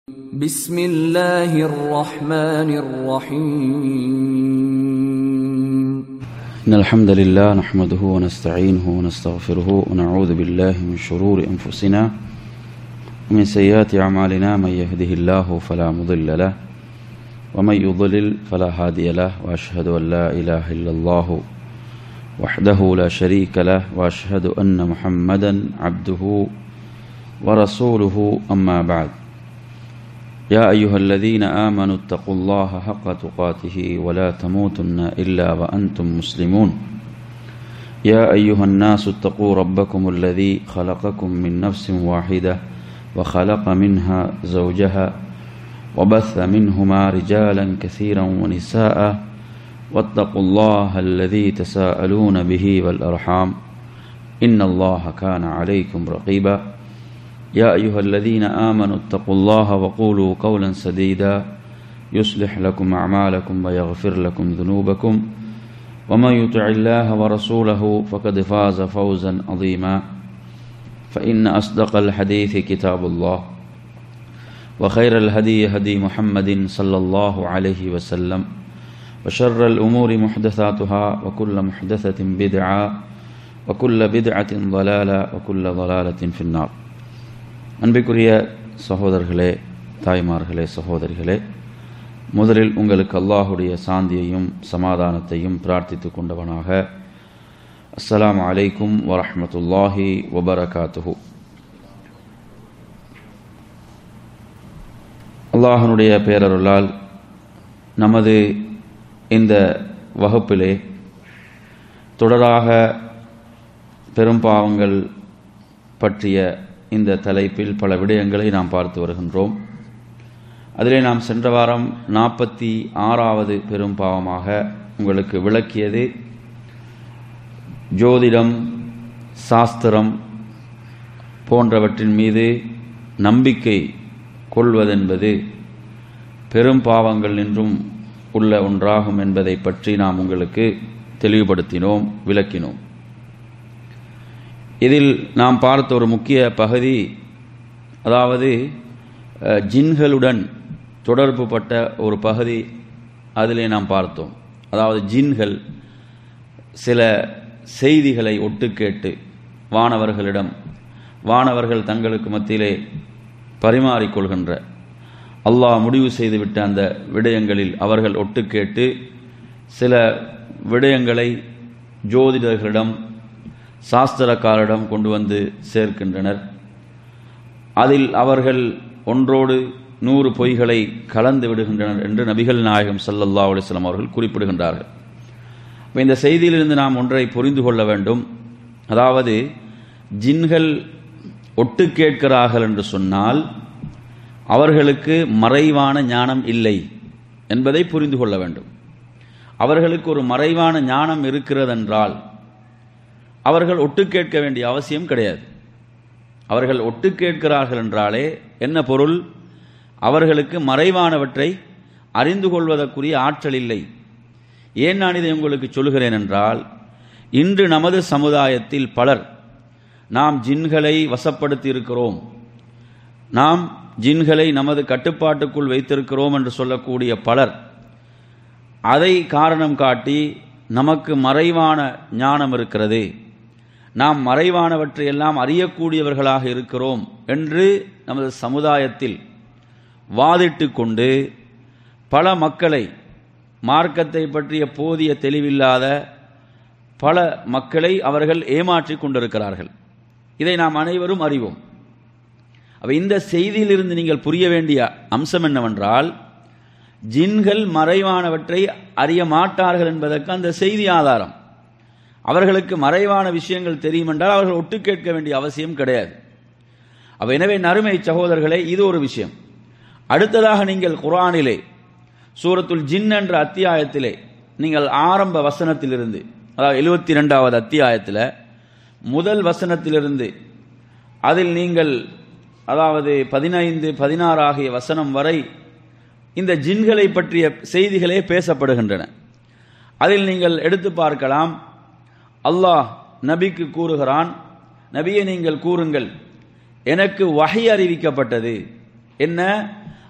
بسم الله الرحمن الرحيم إن الحمد لله نحمده ونستعينه ونستغفره ونعوذ بالله من شرور أنفسنا ومن سيئات أعمالنا من يهده الله فلا مضل له ومن يضلل فلا هادي له وأشهد أن لا إله إلا الله وحده لا شريك له وأشهد أن محمدا عبده ورسوله أما بعد يا أيها الذين آمنوا اتقوا الله حق تقاته ولا تموتن إلا وأنتم مسلمون يا أيها الناس اتقوا ربكم الذي خلقكم من نفس واحدة وخلق منها زوجها وبث منهما رجالا كثيرا ونساء واتقوا الله الذي تساءلون به والأرحام إن الله كان عليكم رقيبا يا أيها الذين آمنوا اتقوا الله وقولوا قولا سديدا يصلح لكم أعمالكم ويغفر لكم ذنوبكم ومن يطع الله ورسوله فقد فاز فوزا عظيما فإن أصدق الحديث كتاب الله وخير الهدي هدي محمد صلى الله عليه وسلم وشر الأمور محدثاتها وكل محدثة بدعة وكل بدعة ضلالة وكل ضلالة في النار அன்பிற்குரிய சகோதரர்களே தாய்மார்களே சகோதரிகளே முதலில் உங்களுக்கு அல்லாஹுடைய சாந்தியையும் சமாதானத்தையும் பிரார்த்தித்து கொண்டவனாக அஸ்ஸலாமு அலைக்கும் வரஹ்மத்துல்லாஹி வபரகாத்துஹு அல்லாஹனுடைய பேரருளால் நமது இந்த வகுப்பிலே தொடராக பெரும்பாவங்கள் பற்றிய இந்த தலைப்பில் பல விடயங்களை நாம் பார்த்து வருகின்றோம் அதிலே நாம் சென்ற வாரம் நாற்பத்தி ஆறாவது பெரும் பாவமாக உங்களுக்கு விளக்கியது ஜோதிடம் சாஸ்திரம் போன்றவற்றின் மீது நம்பிக்கை கொள்வதென்பது பெரும் பாவங்கள் என்றும் உள்ள ஒன்றாகும் என்பதை பற்றி நாம் உங்களுக்கு தெளிவுபடுத்தினோம் விளக்கினோம் இதில் நாம் பார்த்த ஒரு முக்கிய பகுதி அதாவது ஜின்களுடன் தொடர்பு பட்ட ஒரு பகுதி அதிலே நாம் பார்த்தோம் அதாவது ஜின்கள் சில செய்திகளை ஒட்டு கேட்டு வானவர்களிடம் வானவர்கள் தங்களுக்கு மத்தியிலே பரிமாறிக்கொள்கின்ற அல்லாஹ் முடிவு செய்துவிட்ட அந்த விடயங்களில் அவர்கள் ஒட்டு கேட்டு சில விடயங்களை ஜோதிடர்களிடம் சாஸ்திரக்காரிடம் கொண்டு வந்து சேர்க்கின்றனர் அதில் அவர்கள் ஒன்றோடு நூறு பொய்களை கலந்து விடுகின்றனர் என்று நபிகள் நாயகம் சல்லல்லா அலிஸ்லாம் அவர்கள் குறிப்பிடுகின்றார்கள் இப்போ இந்த செய்தியிலிருந்து நாம் ஒன்றை புரிந்து கொள்ள வேண்டும் அதாவது ஜின்கள் ஒட்டு கேட்கிறார்கள் என்று சொன்னால் அவர்களுக்கு மறைவான ஞானம் இல்லை என்பதை புரிந்து கொள்ள வேண்டும் அவர்களுக்கு ஒரு மறைவான ஞானம் இருக்கிறதென்றால் அவர்கள் ஒட்டு கேட்க வேண்டிய அவசியம் கிடையாது அவர்கள் ஒட்டு கேட்கிறார்கள் என்றாலே என்ன பொருள் அவர்களுக்கு மறைவானவற்றை அறிந்து கொள்வதற்குரிய ஆற்றல் இல்லை ஏன் நான் இதை உங்களுக்கு சொல்கிறேன் என்றால் இன்று நமது சமுதாயத்தில் பலர் நாம் ஜின்களை வசப்படுத்தி இருக்கிறோம் நாம் ஜின்களை நமது கட்டுப்பாட்டுக்குள் வைத்திருக்கிறோம் என்று சொல்லக்கூடிய பலர் அதை காரணம் காட்டி நமக்கு மறைவான ஞானம் இருக்கிறது நாம் மறைவானவற்றை எல்லாம் அறியக்கூடியவர்களாக இருக்கிறோம் என்று நமது சமுதாயத்தில் வாதிட்டு கொண்டு பல மக்களை மார்க்கத்தை பற்றிய போதிய தெளிவில்லாத பல மக்களை அவர்கள் ஏமாற்றி கொண்டிருக்கிறார்கள் இதை நாம் அனைவரும் அறிவோம் அப்ப இந்த செய்தியிலிருந்து நீங்கள் புரிய வேண்டிய அம்சம் என்னவென்றால் ஜின்கள் மறைவானவற்றை அறிய மாட்டார்கள் என்பதற்கு அந்த செய்தி ஆதாரம் அவர்களுக்கு மறைவான விஷயங்கள் தெரியும் என்றால் அவர்கள் ஒட்டு கேட்க வேண்டிய அவசியம் கிடையாது அப்ப எனவே நறுமை சகோதரர்களே இது ஒரு விஷயம் அடுத்ததாக நீங்கள் குரானிலே சூரத்துல் ஜின் என்ற அத்தியாயத்திலே நீங்கள் ஆரம்ப வசனத்திலிருந்து அதாவது எழுபத்தி ரெண்டாவது அத்தியாயத்தில் முதல் வசனத்திலிருந்து அதில் நீங்கள் அதாவது பதினைந்து பதினாறு ஆகிய வசனம் வரை இந்த ஜின்களை பற்றிய செய்திகளே பேசப்படுகின்றன அதில் நீங்கள் எடுத்து பார்க்கலாம் அல்லாஹ் நபிக்கு கூறுகிறான் நபியை நீங்கள் கூறுங்கள் எனக்கு வகை அறிவிக்கப்பட்டது என்ன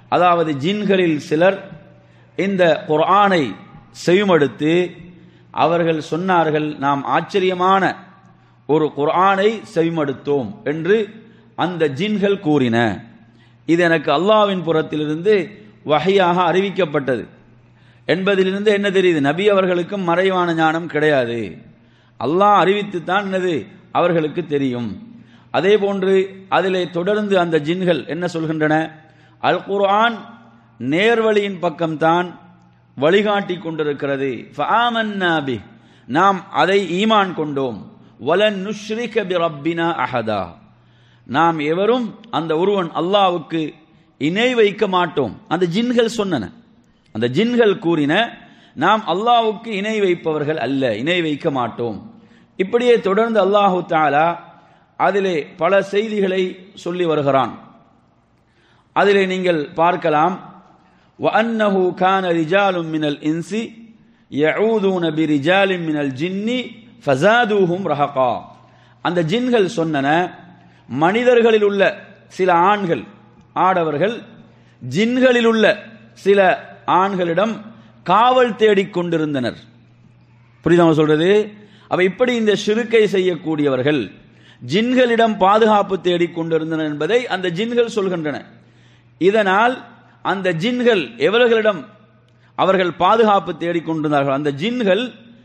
அதாவது ஜின்களில் சிலர் இந்த குர்ஆனை செவிமடுத்து அவர்கள் சொன்னார்கள் நாம் ஆச்சரியமான ஒரு குர்ஆனை செவிமடுத்தோம் என்று அந்த ஜின்கள் கூறின இது எனக்கு அல்லாவின் புறத்திலிருந்து வகையாக அறிவிக்கப்பட்டது என்பதிலிருந்து என்ன தெரியுது நபி அவர்களுக்கும் மறைவான ஞானம் கிடையாது அல்லாஹ் அறிவித்து தான் என்னது அவர்களுக்கு தெரியும் அதே போன்று அதிலே தொடர்ந்து அந்த ஜின்கள் என்ன சொல்கின்றன அல் குர்ஆன் நேர்வழியின் பக்கம்தான் வழிகாட்டி கொண்டிருக்கிறது ஃபஆமன்னா பிஹ். நாம் அதை ஈமான் கொண்டோம் வலன் நுஷ்ரிக பி ரப்பினா அஹதா நாம் எவரும் அந்த ஒருவன் அல்லாவுக்கு இணை வைக்க மாட்டோம் அந்த ஜின்கள் சொன்னன அந்த ஜின்கள் கூறின நாம் அல்லாவுக்கு இணை வைப்பவர்கள் அல்ல இணை வைக்க மாட்டோம் இப்படியே தொடர்ந்து அல்லாஹு தாலா அதிலே பல செய்திகளை சொல்லி வருகிறான் அதிலே நீங்கள் பார்க்கலாம் وأنه كان رجال من الإنس يعوذون برجال من الجن فزادوهم رهقا அந்த ஜின்கள் சொன்னன மனிதர்களில் உள்ள சில ஆண்கள் ஆடவர்கள் ஜின்களில் உள்ள சில ஆண்களிடம் காவல் தேடிக் கொண்டிருந்தனர் புரியுதா சொல்றது அவ இப்படி இந்த ஷிருக்கை செய்யக்கூடியவர்கள் ஜின்களிடம் பாதுகாப்பு தேடிக் கொண்டிருந்தனர் என்பதை அந்த ஜின்கள் சொல்கின்றன இதனால் அந்த ஜின்கள் எவர்களிடம் அவர்கள் பாதுகாப்பு தேடிக் கொண்டிருந்தார்கள் அந்த ஜின்கள்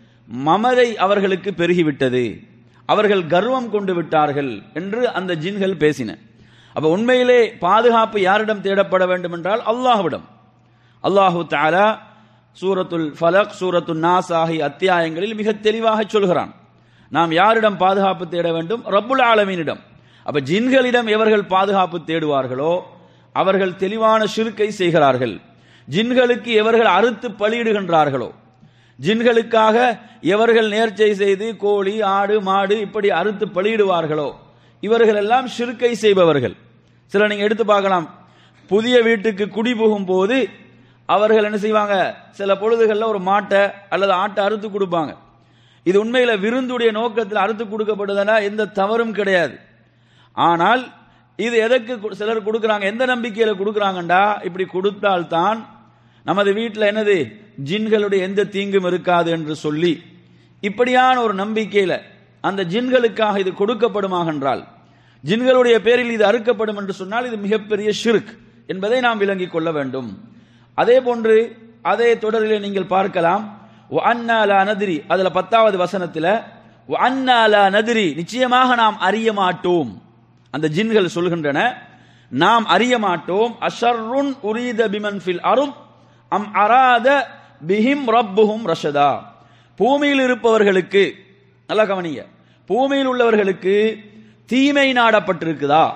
மமதை அவர்களுக்கு பெருகிவிட்டது அவர்கள் கர்வம் கொண்டு விட்டார்கள் என்று அந்த ஜின்கள் பேசின அப்ப உண்மையிலே பாதுகாப்பு யாரிடம் தேடப்பட வேண்டும் என்றால் அல்லாஹ்விடம் அல்லாஹு தாலா சூரத்துல் ஃபலக் சூரத்துல் நாஸ் ஆகிய அத்தியாயங்களில் மிக தெளிவாக சொல்கிறான் நாம் யாரிடம் பாதுகாப்பு தேட வேண்டும் ரப்புல் ஆலமீனிடம் அப்ப ஜின்களிடம் எவர்கள் பாதுகாப்பு தேடுவார்களோ அவர்கள் தெளிவான ஷிருக்கை செய்கிறார்கள் ஜின்களுக்கு எவர்கள் அறுத்து பலியிடுகின்றார்களோ ஜின்களுக்காக எவர்கள் நேர்ச்சை செய்து கோழி ஆடு மாடு இப்படி அறுத்து பலியிடுவார்களோ இவர்கள் எல்லாம் ஷிருக்கை செய்பவர்கள் சில நீங்க எடுத்து பார்க்கலாம் புதிய வீட்டுக்கு குடி போகும் போது அவர்கள் என்ன செய்வாங்க சில பொழுதுகளில் ஒரு மாட்டை அல்லது ஆட்டை அறுத்து கொடுப்பாங்க இது உண்மையில விருந்துடைய நோக்கத்தில் அறுத்து கொடுக்கப்படுதுன்னா எந்த தவறும் கிடையாது ஆனால் இது எதற்கு கு- சிலர் கொடுக்குறாங்க எந்த நம்பிக்கையில கொடுக்குறாங்கண்டா இப்படி கொடுத்தால்தான் நமது வீட்டில் என்னது ஜின்களுடைய எந்த தீங்கும் இருக்காது என்று சொல்லி இப்படியான ஒரு நம்பிக்கையில அந்த ஜின்களுக்காக இது கொடுக்கப்படுமாக என்றால் ஜின்களுடைய பேரில் இது அறுக்கப்படும் என்று சொன்னால் இது மிகப்பெரிய ஷிர்க் என்பதை நாம் விளங்கிக் கொள்ள வேண்டும் அதே போன்று அதே தொடரிலே நீங்கள் பார்க்கலாம் அண்ணா லா நதிரி அதுல பத்தாவது வசனத்துல அண்ணா லா நதிரி நிச்சயமாக நாம் அறிய மாட்டோம் அந்த ஜின்கள் சொல்கின்றன நாம் அறிய மாட்டோம் அஷர்ருன் உரீத பிமன் ஃபில் அரும் அம் அராத பிஹிம் ரப்புஹும் ரஷதா பூமியில் இருப்பவர்களுக்கு நல்லா கவனிங்க பூமியில் உள்ளவர்களுக்கு தீமை நாடப்பட்டிருக்குதா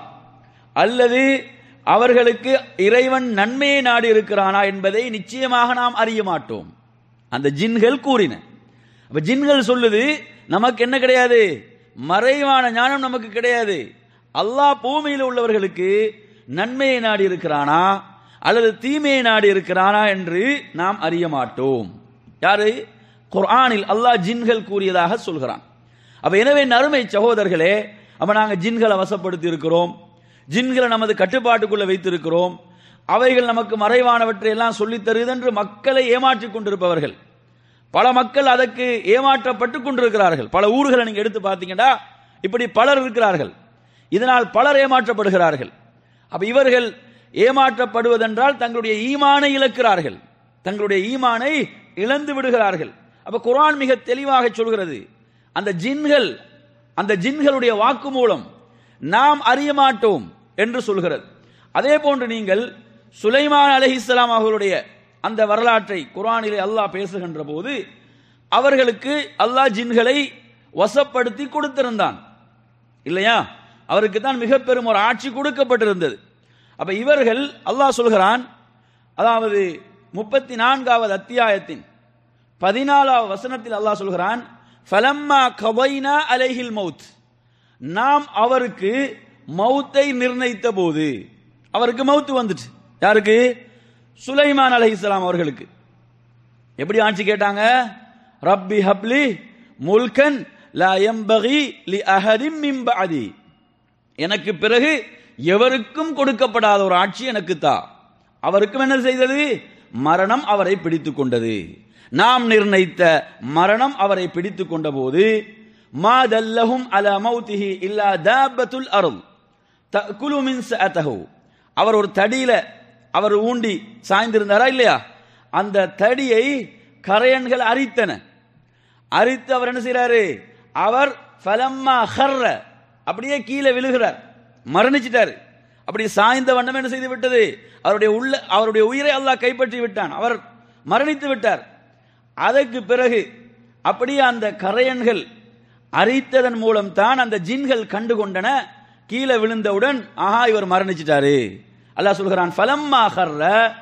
அல்லது அவர்களுக்கு இறைவன் நன்மையை நாடி இருக்கிறானா என்பதை நிச்சயமாக நாம் அறிய மாட்டோம் அந்த ஜின்கள் கூறின அப்ப ஜின்கள் சொல்லுது நமக்கு என்ன கிடையாது மறைவான ஞானம் நமக்கு கிடையாது அல்லாஹ் பூமியில் உள்ளவர்களுக்கு நன்மையை நாடி இருக்கிறானா அல்லது தீமையை நாடி இருக்கிறானா என்று நாம் அறிய மாட்டோம் யாரு குர்ஆனில் அல்லாஹ் ஜின்கள் கூறியதாக சொல்கிறான் அப்ப எனவே நறுமை சகோதரர்களே அப்ப நாங்க ஜின்களை வசப்படுத்தி இருக்கிறோம் ஜின்களை நமது கட்டுப்பாட்டுக்குள்ள வைத்திருக்கிறோம் அவைகள் நமக்கு மறைவானவற்றை எல்லாம் சொல்லித் தருது என்று மக்களை ஏமாற்றிக் கொண்டிருப்பவர்கள் பல மக்கள் அதற்கு ஏமாற்றப்பட்டு கொண்டிருக்கிறார்கள் பல ஊர்களை நீங்க எடுத்து பார்த்தீங்கன்னா இப்படி பலர் இருக்கிறார்கள் இதனால் பலர் ஏமாற்றப்படுகிறார்கள் அப்ப இவர்கள் ஏமாற்றப்படுவதென்றால் தங்களுடைய ஈமானை இழக்கிறார்கள் தங்களுடைய ஈமானை இழந்து விடுகிறார்கள் அப்ப குர்ஆன் மிக தெளிவாக சொல்கிறது அந்த ஜின்கள் அந்த ஜின்களுடைய வாக்கு மூலம் நாம் அறிய மாட்டோம் என்று சொல்கிறது அதே போன்று நீங்கள் சுலைமான் அலைஹிஸ்ஸலாம் அவர்களுடைய அந்த வரலாற்றை குர்ஆனிலே அல்லாஹ் பேசுகின்ற போது அவர்களுக்கு அல்லாஹ் ஜின்களை வசப்படுத்தி கொடுத்திருந்தான் இல்லையா அவருக்கு தான் மிக பெரும் ஒரு ஆட்சி கொடுக்கப்பட்டிருந்தது அப்ப இவர்கள் அல்லாஹ் சொல்கிறான் அதாவது முப்பத்தி நான்காவது அத்தியாயத்தின் பதினாலாவது வசனத்தில் அல்லாஹ் சொல்கிறான் ஃபலம்மா கவைனா அலைஹில் மவுத் நாம் அவருக்கு மௌத்தை நிர்ணயித்த போது அவருக்கு மௌத்து வந்துட்டு யாருக்கு சுலைமான் அலைஹிஸ்ஸலாம் அவர்களுக்கு எப்படி ஆட்சி கேட்டாங்க ரப்பி ஹப்லி முல்கன் லா யம்பகி லி அஹதிம் மின் பஅதி எனக்கு பிறகு எவருக்கும் கொடுக்கப்படாத ஒரு ஆட்சி எனக்கு தா அவருக்கும் என்ன செய்தது மரணம் அவரை பிடித்துக் கொண்டது நாம் நிர்ணயித்த மரணம் அவரை பிடித்துக் கொண்ட போது மாதல்லஹும் அல மௌதிஹி இல்லா தாபத்துல் அருள் தகுலு மின் சஅதஹு அவர் ஒரு தடியில அவர் ஊண்டி சாய்ந்திருந்தாரா இல்லையா அந்த தடியை கரையன்கள் அரித்தன அரித்து அவர் என்ன செய்றாரு அவர் ஃபலம்மா ஹர்ர அப்படியே கீழே விழுகிறார் மரணிச்சிட்டாரு அப்படி சாய்ந்த வண்ணம் என்ன செய்து விட்டது அவருடைய உள்ள அவருடைய உயிரை அல்லாஹ் கைப்பற்றி விட்டான் அவர் மரணித்து விட்டார் அதற்கு பிறகு அப்படியே அந்த கரையன்கள் அரித்ததன் மூலம் தான் அந்த ஜின்கள் கண்டு கொண்டன கீழே விழுந்தவுடன் ஆஹா இவர் மரணிச்சிட்டாரு அல்லாஹ் சொல்கிறான் ஃபலம்மா ஹர்ர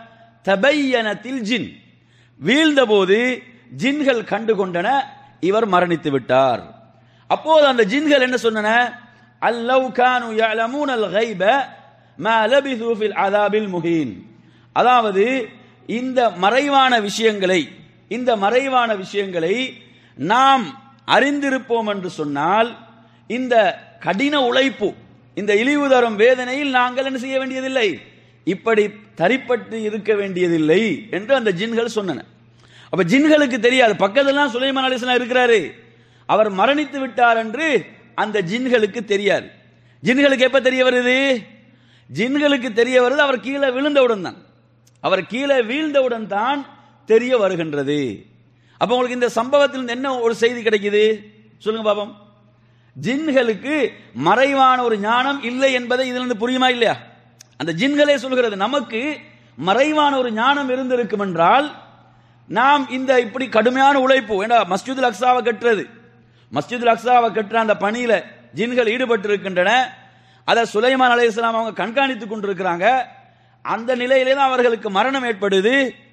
தபையனத்தில் ஜின் வீழ்ந்தபோது ஜின்கள் கண்டு கொண்டன இவர் மரணித்து விட்டார் அப்போது அந்த ஜின்கள் என்ன சொன்னன அல்லவ் கானு யஅலமூன அல் கைப மா லபிது ஃபில் அதாபில் முஹீன் அதாவது இந்த மறைவான விஷயங்களை இந்த மறைவான விஷயங்களை நாம் அறிந்திருப்போம் என்று சொன்னால் இந்த கடின உழைப்பு இந்த இழிவு தரும் வேதனையில் நாங்கள் என்ன செய்ய வேண்டியதில்லை இப்படி தரிப்பட்டு இருக்க வேண்டியதில்லை என்று அந்த ஜின்கள் சொன்னன அப்ப ஜின்களுக்கு தெரியாது பக்கத்துலாம் சுலைமான் அலிஸ்லாம் இருக்கிறாரு அவர் மரணித்து விட்டார் என்று அந்த ஜின்களுக்கு தெரியாது ஜின்களுக்கு எப்ப தெரிய வருது ஜின்களுக்கு தெரிய வருது அவர் கீழே விழுந்தவுடன் தான் அவர் கீழே வீழ்ந்தவுடன் தான் தெரிய வருகின்றது அப்ப உங்களுக்கு இந்த சம்பவத்தில் என்ன ஒரு செய்தி கிடைக்குது சொல்லுங்க பாப்போம் ஜின்களுக்கு மறைவான ஒரு ஞானம் இல்லை என்பதை இதுல இருந்து புரியுமா இல்லையா அந்த ஜின்களே சொல்கிறது நமக்கு மறைவான ஒரு ஞானம் இருந்திருக்கும் என்றால் நாம் இந்த இப்படி கடுமையான உழைப்பு ஏண்டா மஸ்ஜிதுல் அக்ஸாவை கட்டுறது மஸ்ஜிதுல் அக்ஸாவை கட்டுற அந்த பணியில ஜின்கள் ஈடுபட்டு இருக்கின்றன அதை சுலைமான் அலைஹிஸ்ஸலாம் அவங்க கண்காணித்துக் கொண்டிருக்கிறாங்க அந்த நிலையிலே தான் அவர்களுக்கு மரணம் ஏற்படுது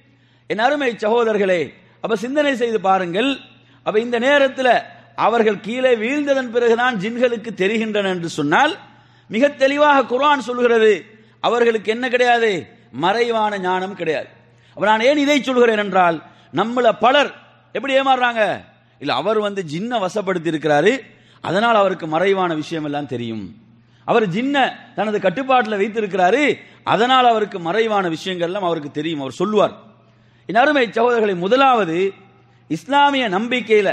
என் அருமை சகோதரர்களே அப்ப சிந்தனை செய்து பாருங்கள் அப்ப இந்த நேரத்தில் அவர்கள் கீழே வீழ்ந்ததன் பிறகுதான் ஜின்களுக்கு தெரிகின்றன என்று சொன்னால் மிக தெளிவாக குர்ஆன் சொல்கிறது அவர்களுக்கு என்ன கிடையாது மறைவான ஞானம் கிடையாது அப்ப நான் ஏன் இதை சொல்கிறேன் என்றால் நம்மள பலர் எப்படி ஏமாறுறாங்க இல்ல அவர் வந்து ஜின்ன வசப்படுத்தி இருக்கிறாரு அதனால் அவருக்கு மறைவான விஷயம் எல்லாம் தெரியும் அவர் ஜின்ன தனது கட்டுப்பாட்டில் வைத்திருக்கிறாரு அதனால் அவருக்கு மறைவான விஷயங்கள் எல்லாம் அவருக்கு தெரியும் அவர் சொல்லுவார் என் அருமை சகோதரர்களை முதலாவது இஸ்லாமிய நம்பிக்கையில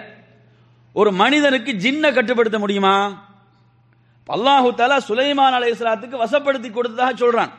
ஒரு மனிதனுக்கு ஜின்ன கட்டுப்படுத்த முடியுமா அல்லாஹு தாலா சுலைமான் அலைஹிஸ்ஸலாத்துக்கு வசப்படுத்தி கொடுத்ததாக சொல்றான்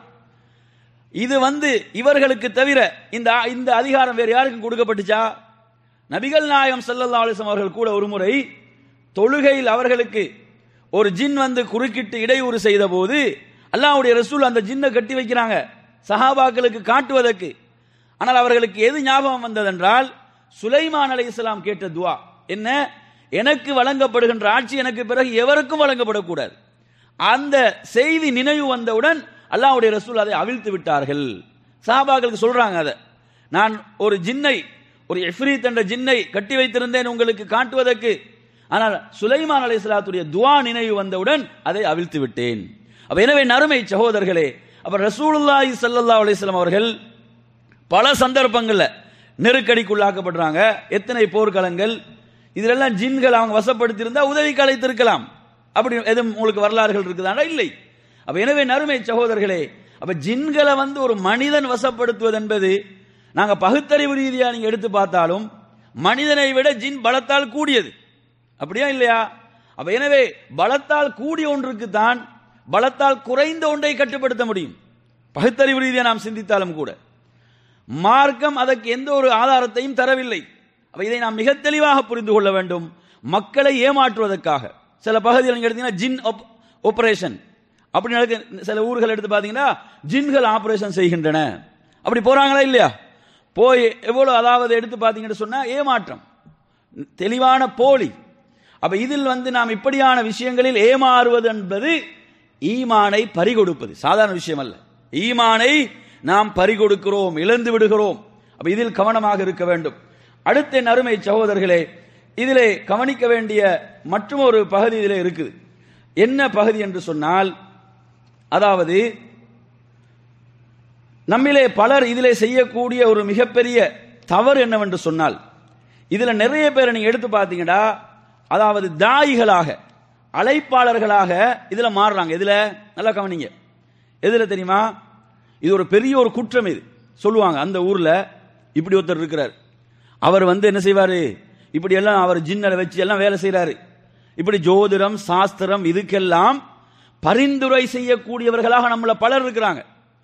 இது வந்து இவர்களுக்கு தவிர இந்த இந்த அதிகாரம் வேறு யாருக்கும் கொடுக்கப்பட்டுச்சா நபிகள் நாயகம் ஸல்லல்லாஹு அலைஹி வஸல்லம் அவர்கள் கூட ஒரு முறை தொழுகையில் அவர்களுக்கு ஒரு ஜின் வந்து குறுக்கிட்டு இடையூறு செய்த போது அல்லாஹ்வுடைய ரசூல் அந்த ஜின்னை கட்டி வைக்கிறாங்க சஹாபாக்களுக்கு காட்டுவதற்கு ஆனால் அவர்களுக்கு எது ஞாபகம் வந்ததென்றால் சுலைமான் அலைஹிஸ்ஸலாம் கேட்ட துவா என்ன எனக்கு வழங்கப்படுகின்ற ஆட்சி எனக்கு பிறகு எவருக்கும் வழங்கப்படக்கூடாது அந்த செய்தி நினைவு வந்தவுடன் அல்லாஹ்வுடைய ரசூல் அதை அவிழ்த்து விட்டார்கள் சஹாபாக்களுக்கு சொல்றாங்க அதை நான் ஒரு ஜின்னை ஒரு எஃப்ரீத் என்ற ஜின்னை கட்டி வைத்திருந்தேன் உங்களுக்கு காட்டுவதற்கு ஆனால் சுலைமான் அலைஹிஸ்ஸலாத்துடைய துவா நினைவு வந்தவுடன் அதை அவிழ்த்து விட்டேன் அப்ப எனவே நறுமை சகோதரர்களே அப்ப ரசூலுல்லாஹி ஸல்லல்லாஹு அலைஹி வஸல்லம் அவர்கள் பல சந்தர்ப்பங்கள்ல நெருக்கடிக்குள்ளாக்கப்படுறாங்க எத்தனை போர்க்களங்கள் இதிலெல்லாம் ஜின்கள் அவங்க வசப்படுத்தி இருந்தா உதவிக்கு அழைத்திருக்கலாம் அப்படி எதுவும் உங்களுக்கு வரலாறுகள் இருக்குதானா இல்லை அப்ப எனவே நறுமை சகோதரர்களே அப்ப ஜின்களை வந்து ஒரு மனிதன் வசப்படுத்துவது என்பது நாங்க பகுத்தறிவு ரீதியா நீங்க எடுத்து பார்த்தாலும் மனிதனை விட ஜின் பலத்தால் கூடியது அப்படியா இல்லையா அப்ப எனவே பலத்தால் கூடிய ஒன்றுக்கு தான் பலத்தால் குறைந்த ஒன்றை கட்டுப்படுத்த முடியும் பகுத்தறிவு ரீதியா நாம் சிந்தித்தாலும் கூட மார்க்கம் அதற்கு எந்த ஒரு ஆதாரத்தையும் தரவில்லை அப்ப இதை நாம் மிக தெளிவாக புரிந்து கொள்ள வேண்டும் மக்களை ஏமாற்றுவதற்காக சில பகுதிகள் நீங்க எடுத்தீங்கன்னா ஜின் ஆபரேஷன் அப்படி நடக்க சில ஊர்கள் எடுத்து பார்த்தீங்கன்னா ஜின்கள் ஆபரேஷன் செய்கின்றன அப்படி போறாங்களா இல்லையா போய் எவ்வளவு அதாவது எடுத்து பார்த்தீங்கன்னு சொன்னா ஏமாற்றம் தெளிவான போலி அப்ப இதில் வந்து நாம் இப்படியான விஷயங்களில் ஏமாறுவது என்பது ஈமானை பறிகொடுப்பது சாதாரண விஷயம் அல்ல ஈமானை நாம் பறிகொடுக்கிறோம் இழந்து விடுகிறோம் அப்ப இதில் கவனமாக இருக்க வேண்டும் அடுத்த என் அருமை சகோதரர்களே இதிலே கவனிக்க வேண்டிய மற்றும் ஒரு பகுதி இதிலே இருக்குது என்ன பகுதி என்று சொன்னால் அதாவது நம்மிலே பலர் இதிலே செய்யக்கூடிய ஒரு மிகப்பெரிய தவறு என்னவென்று சொன்னால் இதுல நிறைய பேரை நீங்க எடுத்து பார்த்தீங்கன்னா அதாவது தாயிகளாக அழைப்பாளர்களாக இதுல மாறுறாங்க இதுல நல்லா கவனிங்க எதுல தெரியுமா இது ஒரு பெரிய ஒரு குற்றம் இது சொல்லுவாங்க அந்த ஊர்ல இப்படி ஒருத்தர் இருக்கிறார் அவர் வந்து என்ன செய்வாரு இப்படி எல்லாம் அவர் ஜின்னலை வச்சு எல்லாம் வேலை செய்றாரு இப்படி ஜோதிடம் சாஸ்திரம் இதுக்கெல்லாம் பரிந்துரை செய்யக்கூடியவர்களாக நம்மள பலர் இருக்கிறாங்க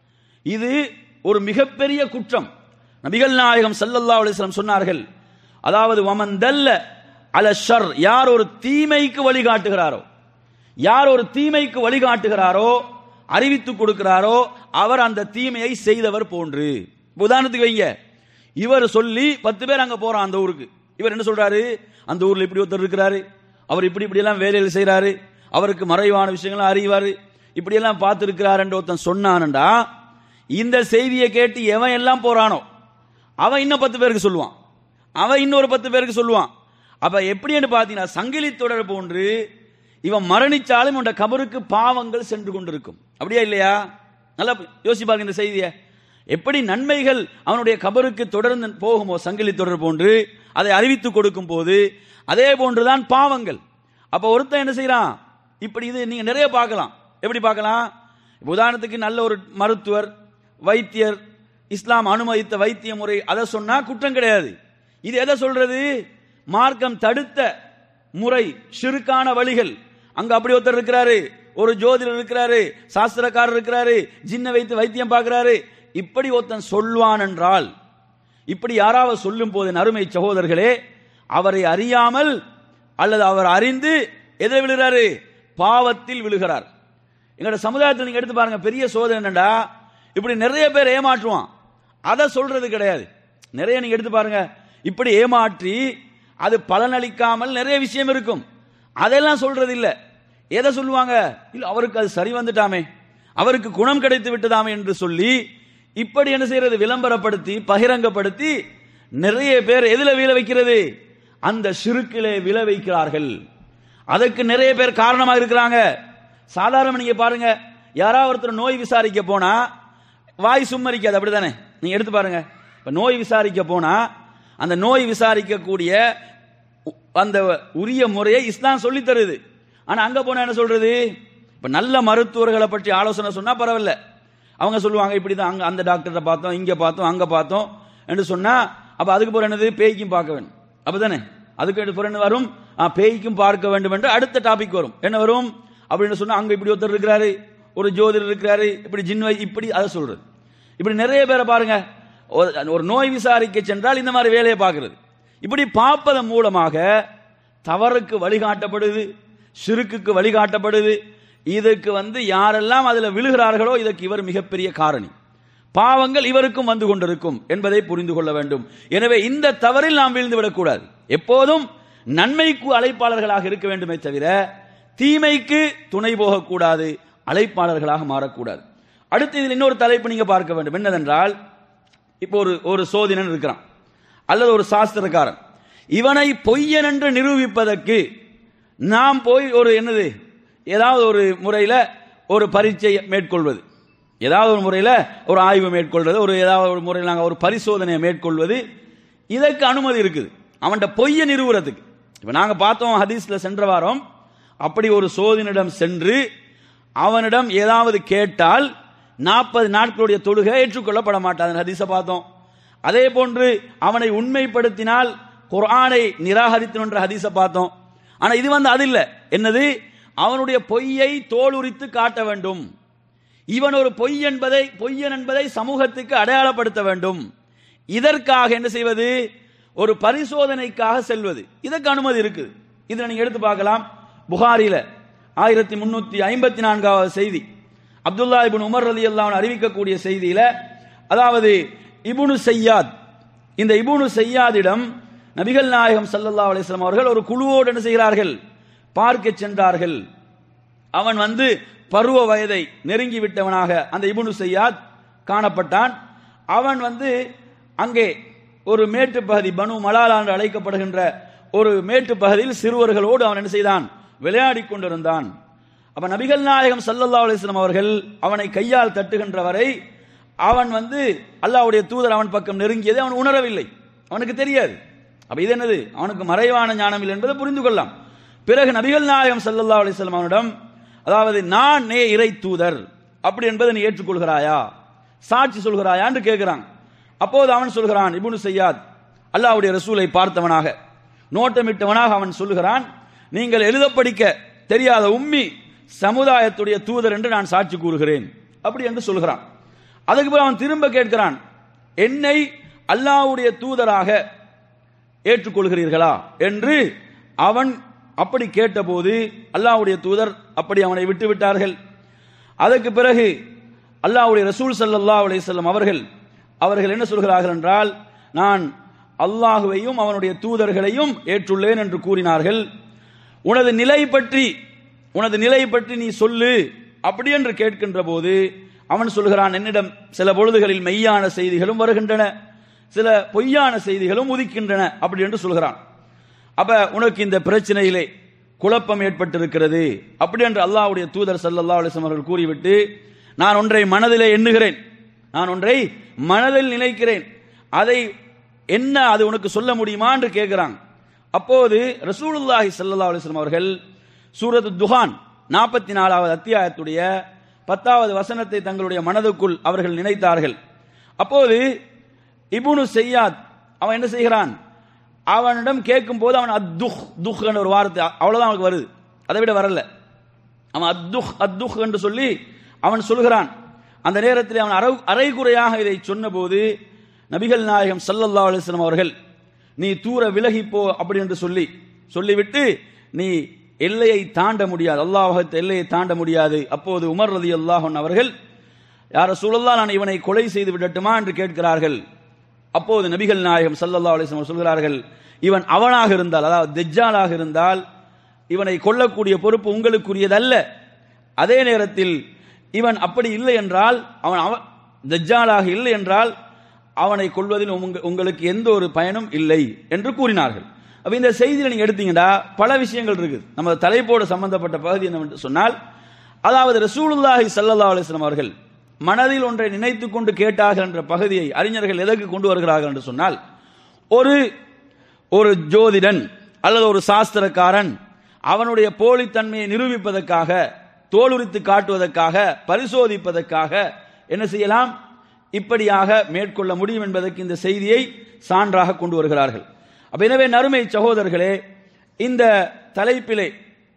இது ஒரு மிகப்பெரிய குற்றம் நபிகள் நாயகம் ஸல்லல்லாஹு அலைஹி வஸல்லம் சொன்னார்கள் அதாவது வமன் தல்ல அல ஷர் யார் ஒரு தீமைக்கு வழிகாட்டுகிறாரோ யார் ஒரு தீமைக்கு வழிகாட்டுகிறாரோ அறிவித்து கொடுக்கிறாரோ அவர் அந்த தீமையை செய்தவர் போன்று இப்ப உதாரணத்துக்கு வைங்க இவர் சொல்லி பத்து பேர் அங்க போறான் அந்த ஊருக்கு இவர் என்ன சொல்றாரு அந்த ஊர்ல இப்படி ஒருத்தர் இருக்கிறாரு அவர் இப்படி இப்படி எல்லாம் வேலைகள் செய்றாரு அவருக்கு மறைவான விஷயங்களை அறிவாரு இப்படி எல்லாம் பார்த்திருக்கிறார் என்று ஒருத்தன் சொன்னான்டா இந்த செய்தியை கேட்டு எவன் எல்லாம் போறானோ அவன் இன்னும் பத்து பேருக்கு சொல்லுவான் அவன் இன்னொரு பத்து பேருக்கு சொல்லுவான் அப்ப எப்படின்னு பாத்தீங்கன்னா சங்கிலி தொடர் போன்று இவன் மரணிச்சாலும் உண்ட கபருக்கு பாவங்கள் சென்று கொண்டிருக்கும் அப்படியா இல்லையா நல்லா யோசிச்சு பாருங்க இந்த செய்தியை எப்படி நன்மைகள் அவனுடைய கபருக்கு தொடர்ந்து போகுமோ சங்கிலி தொடர் போன்று அதை அறிவித்து கொடுக்கும் போது அதே போன்றுதான் பாவங்கள் அப்ப ஒருத்தன் என்ன செய்யறான் இப்படி இது நீங்க நிறைய பார்க்கலாம் எப்படி பார்க்கலாம் இப்ப உதாரணத்துக்கு நல்ல ஒரு மருத்துவர் வைத்தியர் இஸ்லாம் அனுமதித்த வைத்திய முறை அதை சொன்னா குற்றம் கிடையாது இது எதை சொல்றது மார்க்கம் தடுத்த முறை ஷிருக்கான வழிகள் அங்க அப்படி ஒருத்தர் இருக்கிறாரு ஒரு ஜோதிடர் இருக்கிறாரு சாஸ்திரக்காரர் இருக்கிறாரு ஜின்ன வைத்து வைத்தியம் பார்க்கிறாரு இப்படி ஒருத்தன் சொல்வான் என்றால் இப்படி யாராவது சொல்லும் போது என் அருமை சகோதரர்களே அவரை அறியாமல் அல்லது அவர் அறிந்து எதை விழுகிறாரு பாவத்தில் விழுகிறார் எங்களோட சமுதாயத்தில் நீங்க எடுத்து பாருங்க பெரிய சோதனை என்னடா இப்படி நிறைய பேர் ஏமாற்றுவான் அதை சொல்றது கிடையாது நிறைய நீங்க எடுத்து பாருங்க இப்படி ஏமாற்றி அது பலனளிக்காமல் நிறைய விஷயம் இருக்கும் அதெல்லாம் சொல்றது இல்ல எதை சொல்லுவாங்க இல்ல அவருக்கு அது சரி வந்துட்டாமே அவருக்கு குணம் கிடைத்து விட்டதாமே என்று சொல்லி இப்படி என்ன செய்யறது விளம்பரப்படுத்தி பகிரங்கப்படுத்தி நிறைய பேர் எதுல விழ வைக்கிறது அந்த சிறுக்கிலே விழ வைக்கிறார்கள் அதுக்கு நிறைய பேர் காரணமா இருக்கிறாங்க சாதாரண நீங்க பாருங்க யாராவது ஒருத்தர் நோய் விசாரிக்க போனா வாய் சும்மரிக்காது அப்படிதானே நீங்க எடுத்து பாருங்க இப்ப நோய் விசாரிக்க போனா அந்த நோய் விசாரிக்கக்கூடிய உ- அந்த உரிய முறையை இஸ்லாம் சொல்லி தருது ஆனா அங்க போனா என்ன சொல்றது இப்ப நல்ல மருத்துவர்களை பற்றி ஆலோசனை சொன்னா பரவாயில்ல அவங்க சொல்லுவாங்க இப்படிதான் அங்க அந்த டாக்டரை பார்த்தோம் இங்க பார்த்தோம் அங்க பார்த்தோம் என்று சொன்னா அப்ப அதுக்கு பிறகு என்னது பேய்க்கும் பார்க்க வேண்டும் அப்பதானே அதுக்கு பிறகு என்ன வரும் ஆ, பேய்க்கும் பார்க்க வேண்டும் என்று அடுத்த டாபிக் வரும் என்ன வரும் அப்படின்னு சொன்னா அங்க இப்படி ஒருத்தர் இருக்கிறாரு ஒரு ஜோதிடர் இருக்கிறாரு இப்படி ஜின்வை இப்படி அதை சொல்றது இப்படி நிறைய பேரை பாருங்க ஒரு- ஒரு நோய் விசாரிக்க சென்றால் இந்த மாதிரி வேலையை பார்க்கிறது இப்படி பார்ப்பதன் மூலமாக தவறுக்கு வழிகாட்டப்படுது சிறுக்குக்கு வழிகாட்டப்படுது இதுக்கு வந்து யாரெல்லாம் அதுல விழுகிறார்களோ இதற்கு இவர் மிகப்பெரிய காரணி பாவங்கள் இவருக்கும் வந்து கொண்டிருக்கும் என்பதை புரிந்து கொள்ள வேண்டும் எனவே இந்த தவறில் நாம் வீழ்ந்து விடக்கூடாது எப்போதும் நன்மைக்கு அழைப்பாளர்களாக இருக்க வேண்டுமே தவிர தீமைக்கு துணை போகக்கூடாது அழைப்பாளர்களாக மாறக்கூடாது அடுத்து இதில் இன்னொரு தலைப்பு நீங்க பார்க்க வேண்டும் என்னதென்றால் இப்போ ஒரு ஒரு சோதினன் இருக்கிறான் அல்லது ஒரு சாஸ்திரக்காரன் இவனை பொய்யன் என்று நிரூபிப்பதற்கு நாம் போய் ஒரு என்னது ஏதாவது ஒரு முறையில ஒரு பரீட்சை மேற்கொள்வது ஏதாவது ஒரு முறையில ஒரு ஆய்வு மேற்கொள்வது ஒரு ஏதாவது ஒரு முறையில் நாங்கள் ஒரு பரிசோதனையை மேற்கொள்வது இதற்கு அனுமதி இருக்குது அவன்கிட்ட பொய்ய நிறுவுறதுக்கு இப்ப நாங்க பார்த்தோம் ஹதீஸ்ல சென்ற வாரம் அப்படி ஒரு சோதனிடம் சென்று அவனிடம் ஏதாவது கேட்டால் நாற்பது நாட்களுடைய தொழுகை ஏற்றுக்கொள்ளப்பட மாட்டாது ஹதீஸை பார்த்தோம் அதே போன்று அவனை உண்மைப்படுத்தினால் குர்ஆனை நிராகரித்து என்ற ஹதீஸை பார்த்தோம் ஆனா இது வந்து அது இல்ல என்னது அவனுடைய பொய்யை தோலுரித்து காட்ட வேண்டும் இவன் ஒரு பொய் என்பதை பொய்யன் என்பதை சமூகத்துக்கு அடையாளப்படுத்த வேண்டும் இதற்காக என்ன செய்வது ஒரு பரிசோதனைக்காக செல்வது இதற்கு அனுமதி இருக்குது இதுல நீங்க எடுத்து பார்க்கலாம் புகாரில ஆயிரத்தி முன்னூத்தி ஐம்பத்தி நான்காவது செய்தி அப்துல்லா இப்னு உமர் ரலி அறிவிக்கக்கூடிய செய்தியில அதாவது இப்னு சையாத் இந்த இப்னு சையாதிடம் நபிகள் நாயகம் ஸல்லல்லாஹு அலைஹி வஸல்லம் அவர்கள் ஒரு குழுவோடு என்ன செய்கிறார்கள் பார்க்க சென்றார்கள் அவன் வந்து பருவ வயதை நெருங்கி விட்டவனாக அந்த இப்னு சையாத் காணப்பட்டான் அவன் வந்து அங்கே ஒரு மேட்டு பகுதி பனு மலாலா என்று அழைக்கப்படுகின்ற ஒரு மேட்டு பகுதியில் சிறுவர்களோடு அவன் என்ன செய்தான் விளையாடி கொண்டிருந்தான் அப்ப நபிகள் நாயகம் ஸல்லல்லாஹு அலைஹி வஸல்லம் அவர்கள் அவனை கையால் தட்டுகின்ற வரை அவன் வந்து அல்லாஹ்வுடைய தூதர் அவன் பக்கம் நெருங்கியதை அவன் உணரவில்லை அவனுக்கு தெரியாது அப்ப இது என்னது அவனுக்கு மறைவான ஞானம் இல்லை என்பதை புரிந்து கொள்ளலாம் பிறகு நபிகள் நாயகம் ஸல்லல்லாஹு அலைஹி வஸல்லம் அவனிடம் அதாவது நான் நே இறை தூதர் அப்படி என்பதை நீ ஏற்றுக்கொள்கிறாயா சாட்சி சொல்கிறாயா என்று கேட்கிறான் அப்போது அவன் சொல்கிறான் இப்னு சையாத் அல்லாஹ்வுடைய ரசூலை பார்த்தவனாக நோட்டமிட்டவனாக அவன் சொல்லுகிறான் நீங்கள் எழுத படிக்க தெரியாத உம்மி சமுதாயத்துடைய தூதர் என்று நான் சாட்சி கூறுகிறேன் அப்படி என்று சொல்கிறான் அதுக்கு பிறகு அவன் திரும்ப கேட்கிறான் என்னை அல்லாஹ்வுடைய தூதராக ஏற்றுக்கொள்கிறீர்களா என்று அவன் அப்படி கேட்டபோது அல்லாஹ்வுடைய தூதர் அப்படி அவனை விட்டு விட்டார்கள் அதற்கு பிறகு அல்லாஹ்வுடைய ரசூல் ஸல்லல்லாஹு அலைஹி வஸல்லம் அவர்கள் அவர்கள் என்ன சொல்கிறார்கள் என்றால் நான் அல்லாஹுவையும் அவனுடைய தூதர்களையும் ஏற்றுள்ளேன் என்று கூறினார்கள் உனது நிலை பற்றி உனது நிலை பற்றி நீ சொல்லு அப்படி என்று கேட்கின்ற போது அவன் சொல்கிறான் என்னிடம் சில பொழுதுகளில் மெய்யான செய்திகளும் வருகின்றன சில பொய்யான செய்திகளும் உதிக்கின்றன அப்படி என்று சொல்கிறான் அப்ப உனக்கு இந்த பிரச்சனையிலே குழப்பம் ஏற்பட்டிருக்கிறது அப்படி என்று அல்லாஹ்வுடைய தூதர் ஸல்லல்லாஹு அலைஹி வஸல்லம் அவர்கள் கூறிவிட்டு நான் ஒன்றை மனதிலே எண்ணுகிறேன் நான் ஒன்றை மனதில் நினைக்கிறேன் அதை என்ன அது உனக்கு சொல்ல முடியுமா என்று கேட்கிறான் அப்போது ரசூலுல்லாஹி ஸல்லல்லாஹு அலைஹி வஸல்லம் அவர்கள் சூரத்து துஹான் நாற்பத்தி நாலாவது அத்தியாயத்துடைய பத்தாவது வசனத்தை தங்களுடைய மனதுக்குள் அவர்கள் நினைத்தார்கள் அப்போது இப்னு செய்யாத் அவன் என்ன செய்கிறான் அவனிடம் கேட்கும் போது அவன் அத்துஹ் துஹ் என்ற ஒரு வார்த்தை அவ்வளவுதான் அவனுக்கு வருது அதை விட வரல அவன் அத்துஹ் அத்துஹ் என்று சொல்லி அவன் சொல்கிறான் அந்த நேரத்தில் அவன் அரை அரைகுறையாக இதை சொன்னபோது நபிகள் நாயகம் ஸல்லல்லாஹு அலைஹி வஸல்லம் அவர்கள் நீ தூர விலகி போ அப்படி என்று சொல்லி சொல்லிவிட்டு நீ எல்லையை தாண்ட முடியாது அல்லாஹ் எல்லையை தாண்ட முடியாது அப்போது உமர் ரதி அல்லாஹன் அவர்கள் யார சூழல்லா நான் இவனை கொலை செய்து விடட்டுமா என்று கேட்கிறார்கள் அப்போது நபிகள் நாயகம் ஸல்லல்லாஹு அலைஹி வஸல்லம் சொல்கிறார்கள் இவன் அவனாக இருந்தால் அதாவது தெஜ்ஜாலாக இருந்தால் இவனை கொல்லக்கூடிய பொறுப்பு உங்களுக்குரியதல்ல அதே நேரத்தில் இவன் அப்படி இல்லை என்றால் அவன் அவ தஜ்ஜாலாக இல்லை என்றால் அவனை கொள்வதில் உங்க- உங்களுக்கு எந்த ஒரு பயனும் இல்லை என்று கூறினார்கள் அப்ப இந்த செய்தியில நீங்க எடுத்தீங்கன்னா பல விஷயங்கள் இருக்குது நம்ம தலைப்போடு சம்பந்தப்பட்ட பகுதி என்னவென்று சொன்னால் அதாவது ரசூலுல்லாஹி ஸல்லல்லாஹு அலைஹி வஸல்லம் அவர்கள் மனதில் ஒன்றை நினைத்துக் கொண்டு கேட்டார்கள் என்ற பகுதியை அறிஞர்கள் எதற்கு கொண்டு வருகிறார்கள் என்று சொன்னால் ஒரு ஒரு ஜோதிடன் அல்லது ஒரு சாஸ்திரக்காரன் அவனுடைய போலித்தன்மையை நிரூபிப்பதற்காக தோலுரித்து காட்டுவதற்காக பரிசோதிப்பதற்காக என்ன செய்யலாம் இப்படியாக மேற்கொள்ள முடியும் என்பதற்கு இந்த செய்தியை சான்றாக கொண்டு வருகிறார்கள் அப்ப எனவே நறுமை சகோதரர்களே இந்த தலைப்பிலே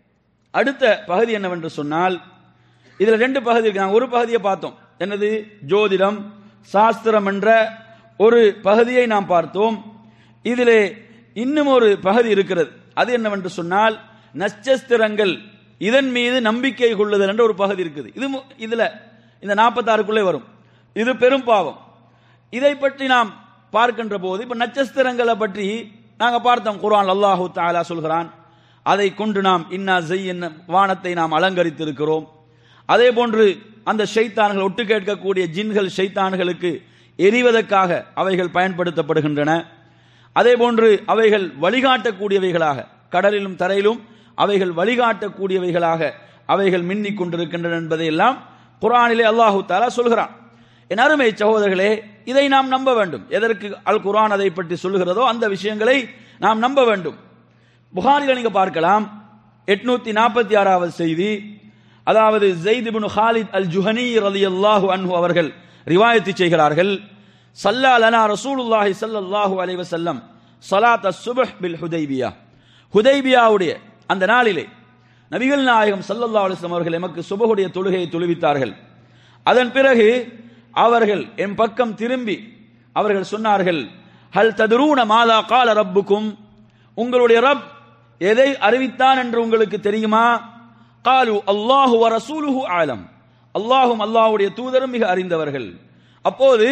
அடுத்த பகுதி என்னவென்று சொன்னால் இதுல ரெண்டு பகுதி இருக்கு நாங்க ஒரு பகுதியை பார்த்தோம் என்னது ஜோதிடம் சாஸ்திரம் என்ற ஒரு பகுதியை நாம் பார்த்தோம் இதிலே இன்னும் ஒரு பகுதி இருக்கிறது அது என்னவென்று சொன்னால் நட்சத்திரங்கள் இதன் மீது நம்பிக்கை கொள்ளுதல் என்ற ஒரு பகுதி இருக்குது இது மு- இதுல இந்த நாற்பத்தாறுக்குள்ளே வரும் இது பெரும் பாவம் இதை பற்றி நாம் பார்க்கின்ற போது இப்ப நட்சத்திரங்களை பற்றி நாங்க பார்த்தோம் குர்ஆன் அல்லாஹு தஆலா சொல்கிறான் அதை கொண்டு நாம் இன்னா செய்ய வானத்தை நாம் அலங்கரித்திருக்கிறோம் அதே போன்று அந்த ஷைத்தான்கள் ஒட்டு கேட்கக்கூடிய ஜின்கள் ஷைத்தான்களுக்கு எரிவதற்காக அவைகள் பயன்படுத்தப்படுகின்றன அதே போன்று அவைகள் வழிகாட்டக்கூடியவைகளாக கடலிலும் தரையிலும் அவைகள் வழிகாட்டக்கூடியவைகளாக அவைகள் மின்னிக் கொண்டிருக்கின்றன என்பதை எல்லாம் குர்ஆனிலே அல்லாஹு தாலா சொல்கிறான் என் அருமை சகோதரர்களே இதை நாம் நம்ப வேண்டும் எதற்கு அல் குர்ஆன் அதை பற்றி சொல்லுகிறதோ அந்த விஷயங்களை நாம் நம்ப வேண்டும் புகாரில நீங்க பார்க்கலாம் எட்நூத்தி நாற்பத்தி ஆறாவது செய்தி அதாவது ஜெயித் இப்னு ஹாலித் அல் ஜுஹனி ரலியல்லாஹு அன்ஹு அவர்கள் ரிவாயத்து செய்கிறார்கள் சல்லா லனா ரசூலுல்லாஹி ஸல்லல்லாஹு அலைஹி வஸல்லம் ஸலாத் அஸ்-சுப்ஹ் பில் ஹுதைபியா ஹுதைபியாவுடைய அந்த நாளிலே நபிகள் நாயகம் ஸல்லல்லாஹு அலைஹி வஸல்லம் அவர்கள் எமக்கு சுபஹுடைய தொழுகையை தொழுவித்தார்கள் அதன் பிறகு அவர்கள் என் பக்கம் திரும்பி அவர்கள் சொன்னார்கள் ஹல் ததுரூன மாதா கால ரப்புக்கும் உங்களுடைய ரப் எதை அறிவித்தான் என்று உங்களுக்கு தெரியுமா காலு அல்லாஹு வ ரசூலுஹு ஆலம் அல்லாஹும் அல்லாஹ்வுடைய தூதரும் மிக அறிந்தவர்கள் அப்போது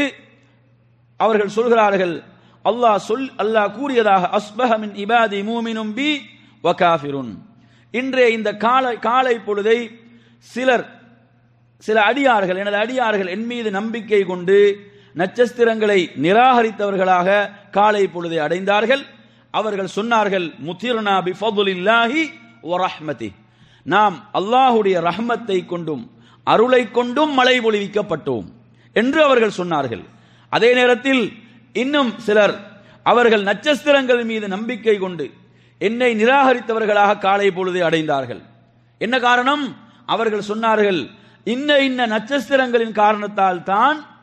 அவர்கள் சொல்கிறார்கள் அல்லாஹ் சொல் அல்லாஹ் கூறியதாக அஸ்பஹ மின் இபாதி மூமினும் பி வ காஃபிருன் இன்றைய இந்த காலை காலை பொழுதை சிலர் சில அடியார்கள் எனது அடியார்கள் என் மீது நம்பிக்கை கொண்டு நட்சத்திரங்களை நிராகரித்தவர்களாக காலை பொழுதை அடைந்தார்கள் அவர்கள் சொன்னார்கள் முத்திர்னா பி ஃபதுலில்லாஹி வ ரஹ்மதி நாம் அல்லாஹுடைய ரஹ்மத்தை கொண்டும் அருளை கொண்டும் மழை பொழிவிக்கப்பட்டோம் என்று அவர்கள் சொன்னார்கள் அதே நேரத்தில் இன்னும் சிலர் அவர்கள் நட்சத்திரங்கள் மீது நம்பிக்கை கொண்டு என்னை நிராகரித்தவர்களாக காலை பொழுதை அடைந்தார்கள் என்ன காரணம் அவர்கள் சொன்னார்கள் இன்ன இன்ன நட்சத்திரங்களின் காரணத்தால் தான்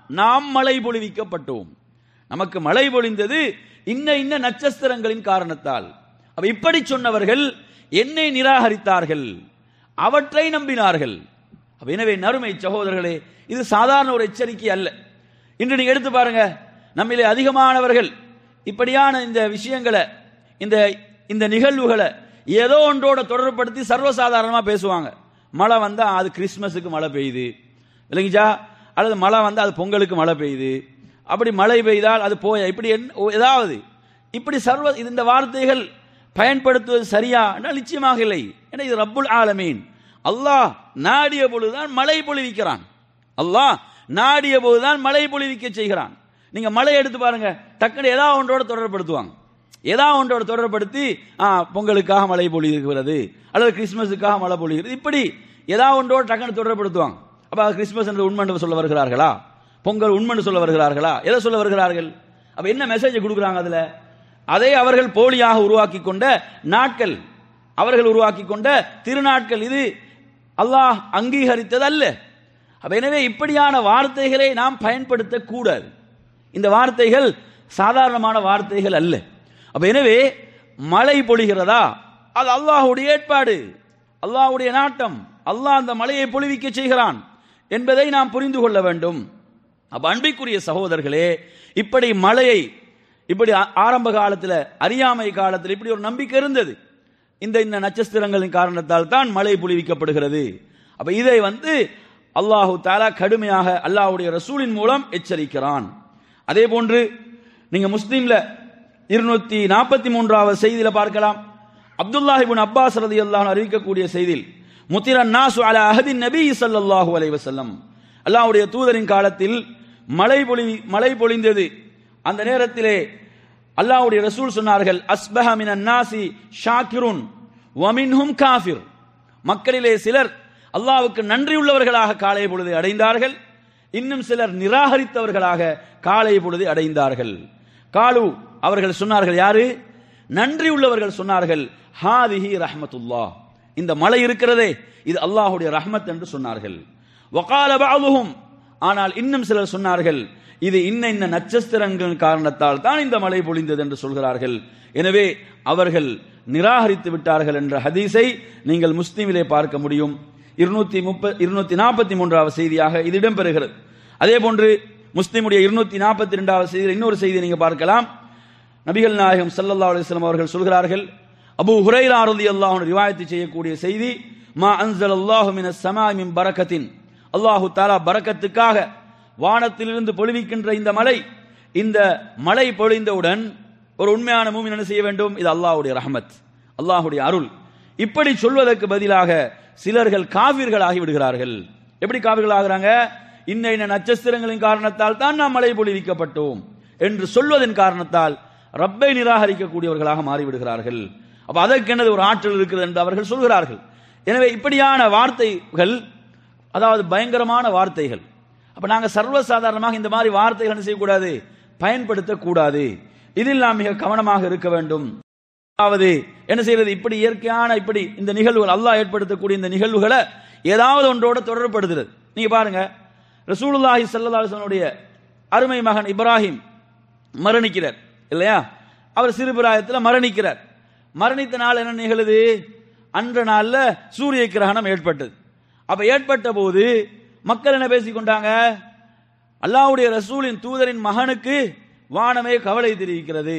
நாம் மழை பொழிவிக்கப்பட்டோம் நமக்கு மழை பொழிந்தது இன்ன இன்ன நட்சத்திரங்களின் காரணத்தால் அப்ப இப்படி சொன்னவர்கள் என்னை நிராகரித்தார்கள் அவற்றை நம்பினார்கள் அப்ப எனவே நறுமை சகோதரர்களே இது சாதாரண ஒரு எச்சரிக்கை அல்ல இன்று நீங்க எடுத்து பாருங்க நம்மிலே அதிகமானவர்கள் இப்படியான இந்த விஷயங்களை இந்த இந்த நிகழ்வுகளை ஏதோ ஒன்றோட தொடர்புபடுத்தி சர்வசாதாரணமா பேசுவாங்க மழை வந்தா அது கிறிஸ்மஸுக்கு மழை பெய்யுது இல்லைங்கச்சா அல்லது மழை வந்தா அது பொங்கலுக்கு மழை பெய்யுது அப்படி மழை பெய்தால் அது போய இப்படி என்ன- ஓ, ஏதாவது இப்படி சர்வ இது இந்த வார்த்தைகள் பயன்படுத்துவது சரியா என்றால் நிச்சயமாக இல்லை ஏன்னா இது ரப்புல் ஆலமீன் அல்லாஹ் நாடிய பொழுதுதான் மழை பொழிவிக்கிறான் அல்லாஹ் நாடிய போதுதான் மழை பொழிவிக்க செய்கிறான் நீங்க மழை எடுத்து பாருங்க டக்குனு ஏதாவது ஒன்றோட தொடர்படுத்துவாங்க ஏதாவது ஒன்றோட தொடர்படுத்தி ஆ, பொங்கலுக்காக மழை பொழிகிறது அல்லது கிறிஸ்மஸுக்காக மழை பொழிகிறது இப்படி ஏதாவது ஒன்றோட டக்குனு தொடர்படுத்துவாங்க அப்ப அது கிறிஸ்மஸ் என்று உண்மை சொல்ல வருகிறார்களா பொங்கல் உண்மை சொல்ல வருகிறார்களா எதை சொல்ல வருகிறார்கள் அப்ப என்ன மெசேஜ் கொடுக்குறாங்க அதுல அதை அவர்கள் போலியாக உருவாக்கி கொண்ட நாட்கள் அவர்கள் உருவாக்கி கொண்ட திருநாட்கள் இது அல்லாஹ் அங்கீகரித்தது அல்ல அப்ப எனவே இப்படியான வார்த்தைகளை நாம் பயன்படுத்த கூடாது இந்த வார்த்தைகள் சாதாரணமான வார்த்தைகள் அல்ல அப்ப எனவே மழை பொழிகிறதா அது அல்லாஹ்வுடைய ஏற்பாடு அல்லாஹ்வுடைய நாட்டம் அல்லாஹ் அந்த மழையை பொழிவிக்க செய்கிறான் என்பதை நாம் புரிந்து கொள்ள வேண்டும் அப்ப அன்பிற்குரிய சகோதரர்களே இப்படி மழையை இப்படி ஆ- ஆரம்ப காலத்தில் அறியாமை காலத்தில் இப்படி ஒரு நம்பிக்கை இருந்தது இந்த இந்த நட்சத்திரங்களின் காரணத்தால் தான் மழை பொழிவிக்கப்படுகிறது அப்ப இதை வந்து அல்லாஹு தாலா கடுமையாக அல்லாஹ்வுடைய ரசூலின் மூலம் எச்சரிக்கிறான் அதே போன்று நீங்க முஸ்லீம்ல இருநூத்தி நாற்பத்தி மூன்றாவது செய்தியில பார்க்கலாம் அப்துல்லாஹ் இப்னு அப்பாஸ் ரலியல்லாஹு அறிவிக்கக்கூடிய செய்தியில் முத்திரன் நாசு அலா அஹதின் நபி ஸல்லல்லாஹு அலைஹி வஸல்லம் அல்லாஹ்வுடைய தூதரின் காலத்தில் மழை பொழி மழை பொழிந்தது அந்த நேரத்திலே அல்லாஹ்வுடைய ரசூல் சொன்னார்கள் அஸ்பஹ மினன் நாசி ஷாக்கிருன் வமின்ஹும் காஃபிர் மக்களிலே சிலர் அல்லாஹ்வுக்கு நன்றியுள்ளவர்களாக காலை பொழுது அடைந்தார்கள் இன்னும் சிலர் நிராகரித்தவர்களாக காலை பொழுது அடைந்தார்கள் காலு அவர்கள் சொன்னார்கள் யாரு நன்றி உள்ளவர்கள் சொன்னார்கள் ஹாதிஹி ரஹ்மத்துல்லாஹ் இந்த மலை இருக்கிறதே இது அல்லாஹ்வுடைய ரஹ்மத் என்று சொன்னார்கள் வகால பஅதுஹும் ஆனால் இன்னும் சிலர் சொன்னார்கள் இது இன்ன இன்ன நட்சத்திரங்கள் காரணத்தால் தான் இந்த மழை பொழிந்தது என்று சொல்கிறார்கள் எனவே அவர்கள் நிராகரித்து விட்டார்கள் என்ற ஹதீஸை நீங்கள் முஸ்லிமிலே பார்க்க முடியும் இருநூத்தி முப்ப இருநூத்தி நாற்பத்தி மூன்றாவது செய்தியாக இது இடம்பெறுகிறது அதே போன்று முஸ்லிமுடைய இருநூத்தி நாற்பத்தி ரெண்டாவது செய்தியில் இன்னொரு செய்தி நீங்க பார்க்கலாம் நபிகள் நாயகம் ஸல்லல்லாஹு அலைஹி வஸல்லம் அவர்கள் சொல்கிறார்கள் அபூ ஹுரைரா ரலியல்லாஹு அன்ஹு ரிவாயத்து செய்யக்கூடிய செய்தி மா அன்ஸலல்லாஹு மினஸ் ஸமாஇ மின் பரக்கத்தின் அல்லாஹு தஆலா பரக்கத்துக்காக வானத்திலிருந்து பொழிவிக்கின்ற இந்த மழை இந்த மழை பொழிந்தவுடன் ஒரு உண்மையான மூமின் என்ன செய்ய வேண்டும் இது அல்லாஹ்வுடைய ரஹமத் அல்லாஹ்வுடைய அருள் இப்படி சொல்வதற்கு பதிலாக சிலர்கள் காவிர்களாகி விடுகிறார்கள் எப்படி காவிர்கள் ஆகுறாங்க இன்ன இன்ன நட்சத்திரங்களின் காரணத்தால் தான் நாம் மழை பொழிவிக்கப்பட்டோம் என்று சொல்வதன் காரணத்தால் ரப்பை நிராகரிக்கக்கூடியவர்களாக மாறிவிடுகிறார்கள் அப்ப அதற்கு என்னது ஒரு ஆற்றல் இருக்கிறது என்று அவர்கள் சொல்கிறார்கள் எனவே இப்படியான வார்த்தைகள் அதாவது பயங்கரமான வார்த்தைகள் அப்ப நாங்க சர்வசாதாரணமாக இந்த மாதிரி வார்த்தைகள் என்ன செய்யக்கூடாது பயன்படுத்தக்கூடாது இதில் நாம் மிக கவனமாக இருக்க வேண்டும் அதாவது என்ன செய்யறது இப்படி இயற்கையான இப்படி இந்த நிகழ்வுகள் அல்லாஹ் ஏற்படுத்தக்கூடிய இந்த நிகழ்வுகளை ஏதாவது ஒன்றோட தொடர்படுத்துறது நீங்க பாருங்க ரசூலுல்லாஹி ஸல்லல்லாஹு அலைஹி வஸல்லுடைய அருமை மகன் இப்ராஹிம் மரணிக்கிறார் இல்லையா அவர் சிறு பிராயத்தில் மரணிக்கிறார் மரணித்த நாள் என்ன நிகழுது அன்ற நாள்ல சூரிய கிரகணம் ஏற்பட்டது அப்ப ஏற்பட்ட போது மக்கள் என்ன பேசிக் கொண்டாங்க அல்லாஹ்வுடைய ரசூலின் தூதரின் மகனுக்கு வானமே கவலை தெரிவிக்கிறது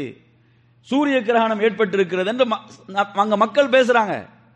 சூரிய கிரகணம் ஏற்பட்டிருக்கிறது என்று ம- அங்க மக்கள் பேசுறாங்க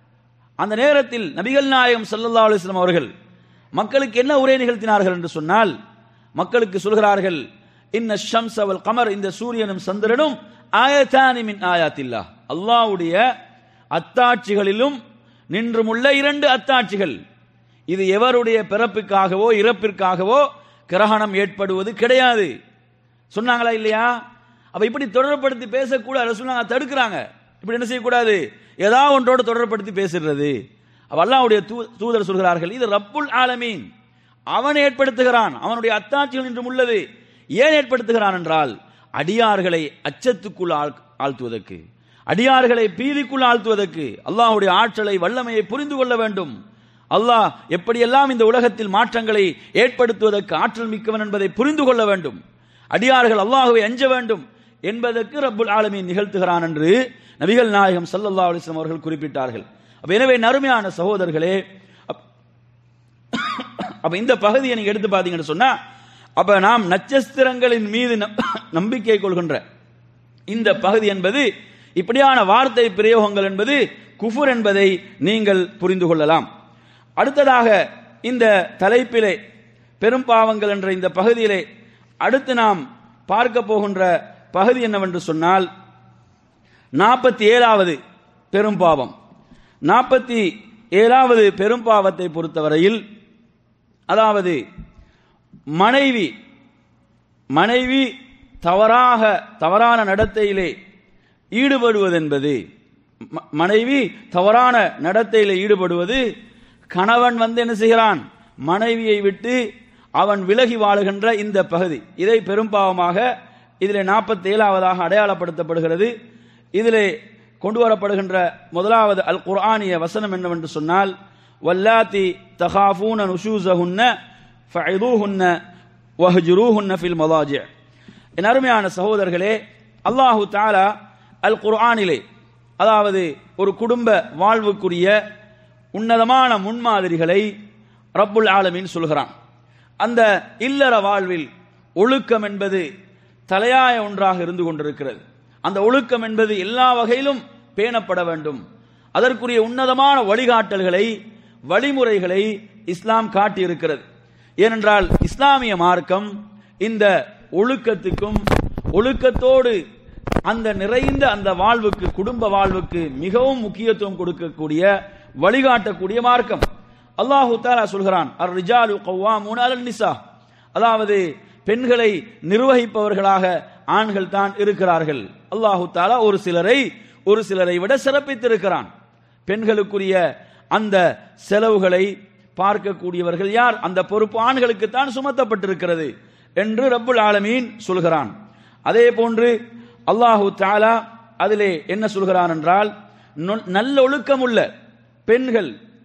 அந்த நேரத்தில் நபிகள் நாயகம் ஸல்லல்லாஹு அலைஹி வஸல்லம் அவர்கள் மக்களுக்கு என்ன உரை நிகழ்த்தினார்கள் என்று சொன்னால் மக்களுக்கு சொல்கிறார்கள் இன்ன ஷம்ஸ் அவல் கமர் இந்த சூரியனும் சந்திரனும் ஆயத்தானி மின் ஆயாத்தில்லா அல்லாஹ்வுடைய அத்தாட்சிகளிலும் நின்றுமுள்ள இரண்டு அத்தாட்சிகள் இது எவருடைய பிறப்புக்காகவோ இறப்பிற்காகவோ கிரகணம் ஏற்படுவது கிடையாது சொன்னாங்களா இல்லையா அப்ப இப்படி தொடர்படுத்தி பேசக்கூடாது ரசூலுல்லாஹ் தடுக்கிறாங்க இப்படி என்ன செய்யக்கூடாது ஏதாவது ஒன்றோடு தொடர்படுத்தி பேசுறது அப்ப அல்லாஹ்வுடைய தூ- தூதர் சொல்கிறார்கள் இது ரப்புல் ஆலமீன் அவன் ஏற்படுத்துகிறான் அவனுடைய அத்தாட்சிகள் இன்றும் உள்ளது ஏன் ஏற்படுத்துகிறான் என்றால் அடியார்களை அச்சத்துக்குள் ஆழ்- ஆழ்த்துவதற்கு அடியார்களை பீதிக்குள் ஆழ்த்துவதற்கு அல்லாஹ்வுடைய ஆற்றலை வல்லமையை புரிந்து கொள்ள வேண்டும் அல்லாஹ் எப்படியெல்லாம் இந்த உலகத்தில் மாற்றங்களை ஏற்படுத்துவதற்கு ஆற்றல் மிக்கவன் என்பதை புரிந்து கொள்ள வேண்டும் அடியார்கள் அல்லாஹுவை அஞ்ச வேண்டும் என்பதற்கு ரப்புல் ஆலமீன் நிகழ்த்துகிறான் என்று நபிகள் நாயகம் ஸல்லல்லாஹு அலைஹி வஸல்லம் அவர்கள் குறிப்பிட்டார்கள் அப்ப எனவே நறுமையான சகோதரர்களே அப்- அப்ப இந்த பகுதியை நீங்க எடுத்து பாத்தீங்கன்னு சொன்னா அப்ப நாம் நட்சத்திரங்களின் மீது நம்- நம்பிக்கை கொள்கின்ற இந்த பகுதி என்பது இப்படியான வார்த்தை பிரயோகங்கள் என்பது குஃபுர் என்பதை நீங்கள் புரிந்து கொள்ளலாம் அடுத்ததாக இந்த தலைப்பிலே பெரும் பாவங்கள் என்ற இந்த பகுதியிலே அடுத்து நாம் பார்க்க போகின்ற பகுதி என்னவென்று சொன்னால் நாற்பத்தி ஏழாவது பெரும் பாவம் நாற்பத்தி ஏழாவது பெரும் பாவத்தை பொறுத்தவரையில் அதாவது மனைவி மனைவி தவறாக தவறான நடத்தையிலே ஈடுபடுவதென்பது ம- மனைவி தவறான நடத்தையிலே ஈடுபடுவது கணவன் வந்து என்ன செய்கிறான் மனைவியை விட்டு அவன் விலகி வாழுகின்ற இந்த பகுதி இதை பெரும்பாவமாக இதிலே நாற்பத்தி ஏழாவதாக அடையாளப்படுத்தப்படுகிறது இதிலே கொண்டு வரப்படுகின்ற முதலாவது அல் குர்ஆனிய வசனம் என்னவென்று சொன்னால் வல்லாத்தி தகாஃபூன நுஷூசஹுன்ன ஃபஇதூஹுன்ன வஹ்ஜுரூஹுன்ன ஃபில் மதாஜி' என் அருமையான சகோதரர்களே அல்லாஹு தாலா அல் குர்ஆனிலே அதாவது ஒரு குடும்ப வாழ்வுக்குரிய உன்னதமான முன்மாதிரிகளை ரப்புல் ஆலமீன் சொல்கிறான் அந்த இல்லற வாழ்வில் ஒழுக்கம் என்பது தலையாய ஒன்றாக இருந்து கொண்டிருக்கிறது அந்த ஒழுக்கம் என்பது எல்லா வகையிலும் பேணப்பட வேண்டும் அதற்குரிய உன்னதமான வழிகாட்டல்களை வழிமுறைகளை இஸ்லாம் காட்டியிருக்கிறது ஏனென்றால் இஸ்லாமிய மார்க்கம் இந்த ஒழுக்கத்துக்கும் ஒழுக்கத்தோடு அந்த நிறைந்த அந்த வாழ்வுக்கு குடும்ப வாழ்வுக்கு மிகவும் முக்கியத்துவம் கொடுக்கக்கூடிய வழிகாட்டக்கூடிய மார்க்கம் அல்லாஹு தாலா சொல்கிறான் அர் ரிஜாலு கவ்வாமூன அலன் நிசா அதாவது பெண்களை நிர்வகிப்பவர்களாக ஆண்கள் தான் இருக்கிறார்கள் அல்லாஹு தாலா ஒரு சிலரை ஒரு சிலரை விட சிறப்பித்திருக்கிறான் பெண்களுக்குரிய அந்த செலவுகளை பார்க்கக்கூடியவர்கள் யார் அந்த பொறுப்பு ஆண்களுக்கு தான் சுமத்தப்பட்டிருக்கிறது என்று ரப்புல் ஆலமீன் சொல்கிறான் அதே போன்று அல்லாஹு தாலா அதிலே என்ன சொல்கிறான் என்றால் நொ- நல்ல ஒழுக்கமுள்ள பெண்கள்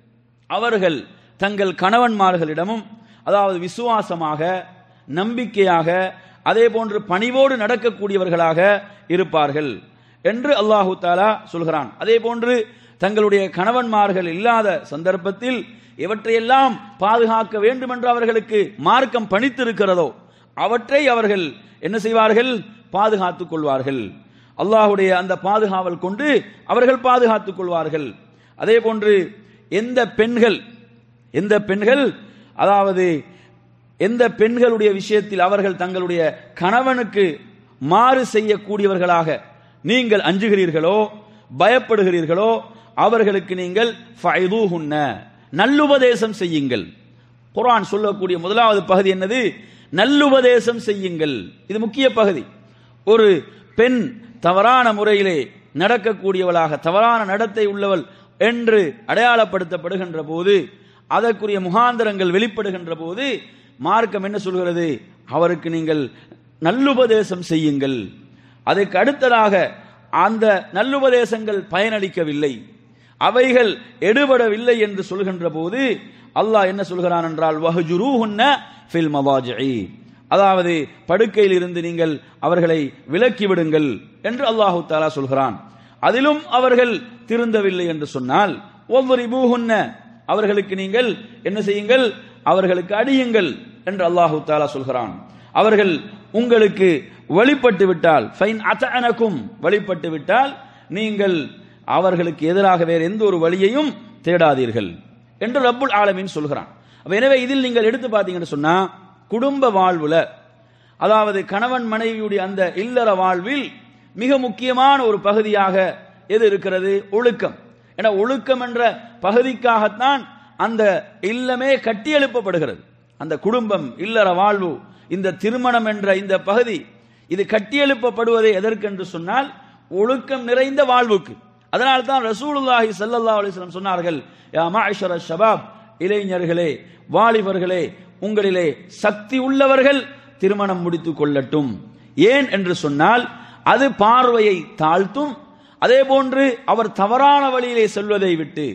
அவர்கள் தங்கள் கணவன்மார்களிடமும் அதாவது விசுவாசமாக நம்பிக்கையாக அதே போன்று பணிவோடு நடக்கக்கூடியவர்களாக இருப்பார்கள் என்று அல்லாஹு தாலா சொல்கிறான் அதே போன்று தங்களுடைய கணவன்மார்கள் இல்லாத சந்தர்ப்பத்தில் எவற்றையெல்லாம் பாதுகாக்க வேண்டும் என்று அவர்களுக்கு மார்க்கம் பணித்திருக்கிறதோ அவற்றை அவர்கள் என்ன செய்வார்கள் பாதுகாத்துக் கொள்வார்கள் அல்லாஹுடைய அந்த பாதுகாவல் கொண்டு அவர்கள் பாதுகாத்துக் கொள்வார்கள் அதே போன்று எந்த பெண்கள் எந்த பெண்கள் அதாவது எந்த பெண்களுடைய விஷயத்தில் அவர்கள் தங்களுடைய கணவனுக்கு மாறு செய்யக்கூடியவர்களாக நீங்கள் அஞ்சுகிறீர்களோ பயப்படுகிறீர்களோ அவர்களுக்கு நீங்கள் ஃபைதூஹுன்ன நல்லுபதேசம் செய்யுங்கள் குர்ஆன் சொல்லக்கூடிய முதலாவது பகுதி என்னது நல்லுபதேசம் செய்யுங்கள் இது முக்கிய பகுதி ஒரு பெண் தவறான முறையிலே நடக்கக்கூடியவளாக தவறான நடத்தை உள்ளவள் என்று அடையாளப்படுத்தப்படுகின்ற போது அதற்குரிய முகாந்தரங்கள் வெளிப்படுகின்ற போது மார்க்கம் என்ன சொல்கிறது அவருக்கு நீங்கள் நல்லுபதேசம் செய்யுங்கள் அதுக்கு அடுத்ததாக அந்த நல்லுபதேசங்கள் பயனளிக்கவில்லை அவைகள் எடுபடவில்லை என்று சொல்கின்ற போது அல்லாஹ் என்ன சொல்கிறான் என்றால் வஹஜுரூஹுன்ன ஃபில் மவாஜிஇ அதாவது படுக்கையில் இருந்து நீங்கள் அவர்களை விலக்கி விடுங்கள் என்று அல்லாஹு தாலா சொல்கிறான் அதிலும் அவர்கள் திருந்தவில்லை என்று சொன்னால் ஒவ்வொரு அவர்களுக்கு நீங்கள் என்ன செய்யுங்கள் அவர்களுக்கு அடியுங்கள் என்று அல்லாஹு தாலா சொல்கிறான் அவர்கள் உங்களுக்கு வழிபட்டு விட்டால் ஃபைன் அத்தனக்கும் வழிபட்டு விட்டால் நீங்கள் அவர்களுக்கு எதிராக வேறு எந்த ஒரு வழியையும் தேடாதீர்கள் என்று ரப்புல் ஆலமீன் சொல்கிறான் அப்ப எனவே இதில் நீங்கள் எடுத்து பார்த்தீங்கன்னு சொன்னா குடும்ப வாழ்வுல அதாவது கணவன் மனைவியுடைய அந்த இல்லற வாழ்வில் மிக முக்கியமான ஒரு பகுதியாக எது இருக்கிறது ஒழுக்கம் என ஒழுக்கம் என்ற பகுதிக்காகத்தான் அந்த இல்லமே கட்டியெழுப்பப்படுகிறது அந்த குடும்பம் இல்லற வாழ்வு இந்த திருமணம் என்ற இந்த பகுதி இது கட்டியெழுப்பப்படுவதை எதற்கென்று சொன்னால் ஒழுக்கம் நிறைந்த வாழ்வுக்கு அதனால் தான் ரசூலுல்லாஹி ஸல்லல்லாஹு அலைஹி வஸல்லம் சொன்னார்கள் யா மஅஷர ஷபாப் இளைஞர்களே வாலிபர்களே உங்களிலே சக்தி உள்ளவர்கள் திருமணம் முடித்துக் கொள்ளட்டும் ஏன் என்று சொன்னால் அது பார்வையை தாழ்த்தும் அதே போன்று அவர் தவறான வழியிலே செல்வதை விட்டு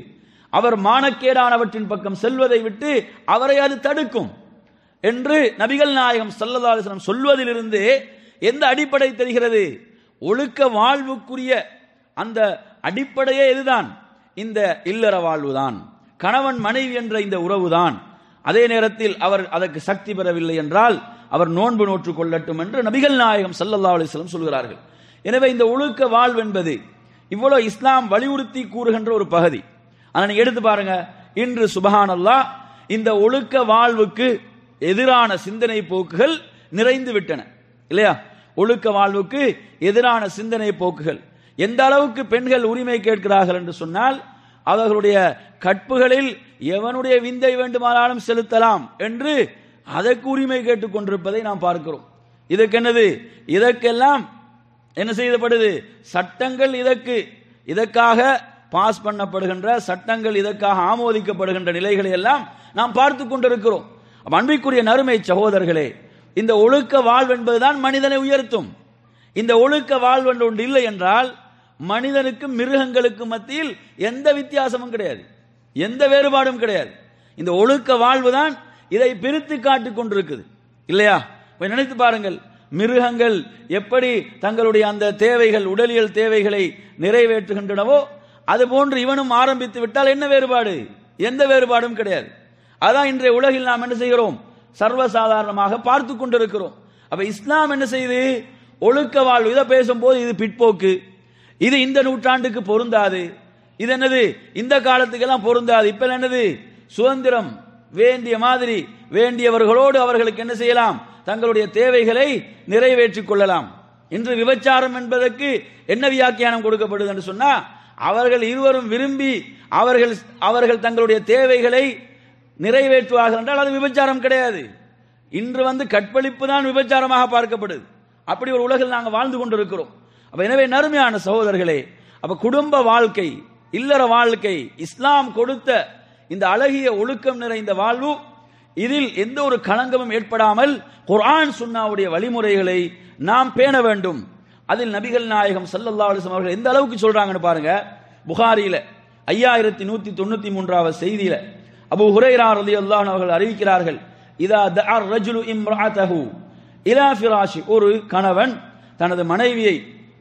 அவர் மானக்கேடானவற்றின் பக்கம் செல்வதை விட்டு அவரை அது தடுக்கும் என்று நபிகள் நாயகம் ஸல்லல்லாஹு அலைஹி வஸல்லம் சொல்வதிலிருந்து எந்த அடிப்படை தெரிகிறது ஒழுக்க வாழ்வுக்குரிய அந்த அடிப்படையே இதுதான் இந்த இல்லற வாழ்வுதான் கணவன் மனைவி என்ற இந்த உறவுதான் அதே நேரத்தில் அவர் அதற்கு சக்தி பெறவில்லை என்றால் அவர் நோன்பு நோற்றுக் கொள்ளட்டும் என்று நபிகள் நாயகம் ஸல்லல்லாஹு அலைஹி வஸல்லம் சொல்கிறார்கள் எனவே இந்த ஒழுக்க வாழ்வு என்பது இவ்வளவு இஸ்லாம் வலியுறுத்தி கூறுகின்ற ஒரு பகுதி ஆனா நீங்க எடுத்து பாருங்க இன்று சுபஹானல்லாஹ் இந்த ஒழுக்க வாழ்வுக்கு எதிரான சிந்தனை போக்குகள் நிறைந்து விட்டன இல்லையா ஒழுக்க வாழ்வுக்கு எதிரான சிந்தனை போக்குகள் எந்த அளவுக்கு பெண்கள் உரிமை கேட்கிறார்கள் என்று சொன்னால் அவர்களுடைய கற்புகளில் எவனுடைய விந்தை வேண்டுமானாலும் செலுத்தலாம் என்று அதற்கு உரிமை கேட்டுக் கொண்டிருப்பதை நாம் பார்க்கிறோம் இதற்கு என்னது இதற்கெல்லாம் என்ன செய்யப்படுது சட்டங்கள் இதற்கு இதற்காக பாஸ் பண்ணப்படுகின்ற சட்டங்கள் இதற்காக ஆமோதிக்கப்படுகின்ற நிலைகளை எல்லாம் நாம் பார்த்து கொண்டிருக்கிறோம் அப்ப அன்பிற்குரிய நறுமை சகோதரர்களே இந்த ஒழுக்க வாழ்வு என்பதுதான் மனிதனை உயர்த்தும் இந்த ஒழுக்க வாழ்வு என்று ஒன்று இல்லை என்றால் மனிதனுக்கும் மிருகங்களுக்கும் மத்தியில் எந்த வித்தியாசமும் கிடையாது எந்த வேறுபாடும் கிடையாது இந்த ஒழுக்க வாழ்வு தான் இதை பிரித்து காட்டிக் கொண்டிருக்குது இல்லையா போய் நினைத்து பாருங்கள் மிருகங்கள் எப்படி தங்களுடைய அந்த தேவைகள் உடலியல் தேவைகளை நிறைவேற்றுகின்றனவோ அதுபோன்று இவனும் ஆரம்பித்து விட்டால் என்ன வேறுபாடு எந்த வேறுபாடும் கிடையாது அதான் இன்றைய உலகில் நாம் என்ன செய்கிறோம் சர்வசாதாரணமாக பார்த்து கொண்டிருக்கிறோம் அப்ப இஸ்லாம் என்ன செய்யுது ஒழுக்க வாழ்வு இதை பேசும்போது இது பிற்போக்கு இது இந்த நூற்றாண்டுக்கு பொருந்தாது இது என்னது இந்த காலத்துக்கெல்லாம் பொருந்தாது இப்ப என்னது சுதந்திரம் வேண்டிய மாதிரி வேண்டியவர்களோடு அவர்களுக்கு என்ன செய்யலாம் தங்களுடைய தேவைகளை நிறைவேற்றிக் கொள்ளலாம் இன்று விபச்சாரம் என்பதற்கு என்ன வியாக்கியானம் கொடுக்கப்படுது என்று சொன்னா அவர்கள் இருவரும் விரும்பி அவர்கள் அவர்கள் தங்களுடைய தேவைகளை நிறைவேற்றுவார்கள் என்றால் அது விபச்சாரம் கிடையாது இன்று வந்து கற்பழிப்பு தான் விபச்சாரமாக பார்க்கப்படுது அப்படி ஒரு உலகில் நாங்கள் வாழ்ந்து கொண்டிருக்கிறோம் அப்ப எனவே நறுமையான சகோதரர்களே அப்ப குடும்ப வாழ்க்கை இல்லற வாழ்க்கை இஸ்லாம் கொடுத்த இந்த அழகிய ஒழுக்கம் நிறைந்த வாழ்வு இதில் எந்த ஒரு களங்கமும் ஏற்படாமல் குர்ஆன் சுன்னாவுடைய வழிமுறைகளை நாம் பேண வேண்டும் அதில் நபிகள் நாயகம் ஸல்லல்லாஹு அலைஹி வஸல்லம் அவர்கள் எந்த அளவுக்கு சொல்றாங்கன்னு பாருங்க புகாரியில ஐயாயிரத்தி நூத்தி தொண்ணூத்தி மூன்றாவது செய்தியில அபு ஹுரைரா ரலியல்லாஹு அன்ஹு அவர்கள் அறிவிக்கிறார்கள் இதா தஅர் ரஜுலு இம்ரஅதஹு இலா ஃபிராஷி ஒரு கணவன் தனது மனைவியை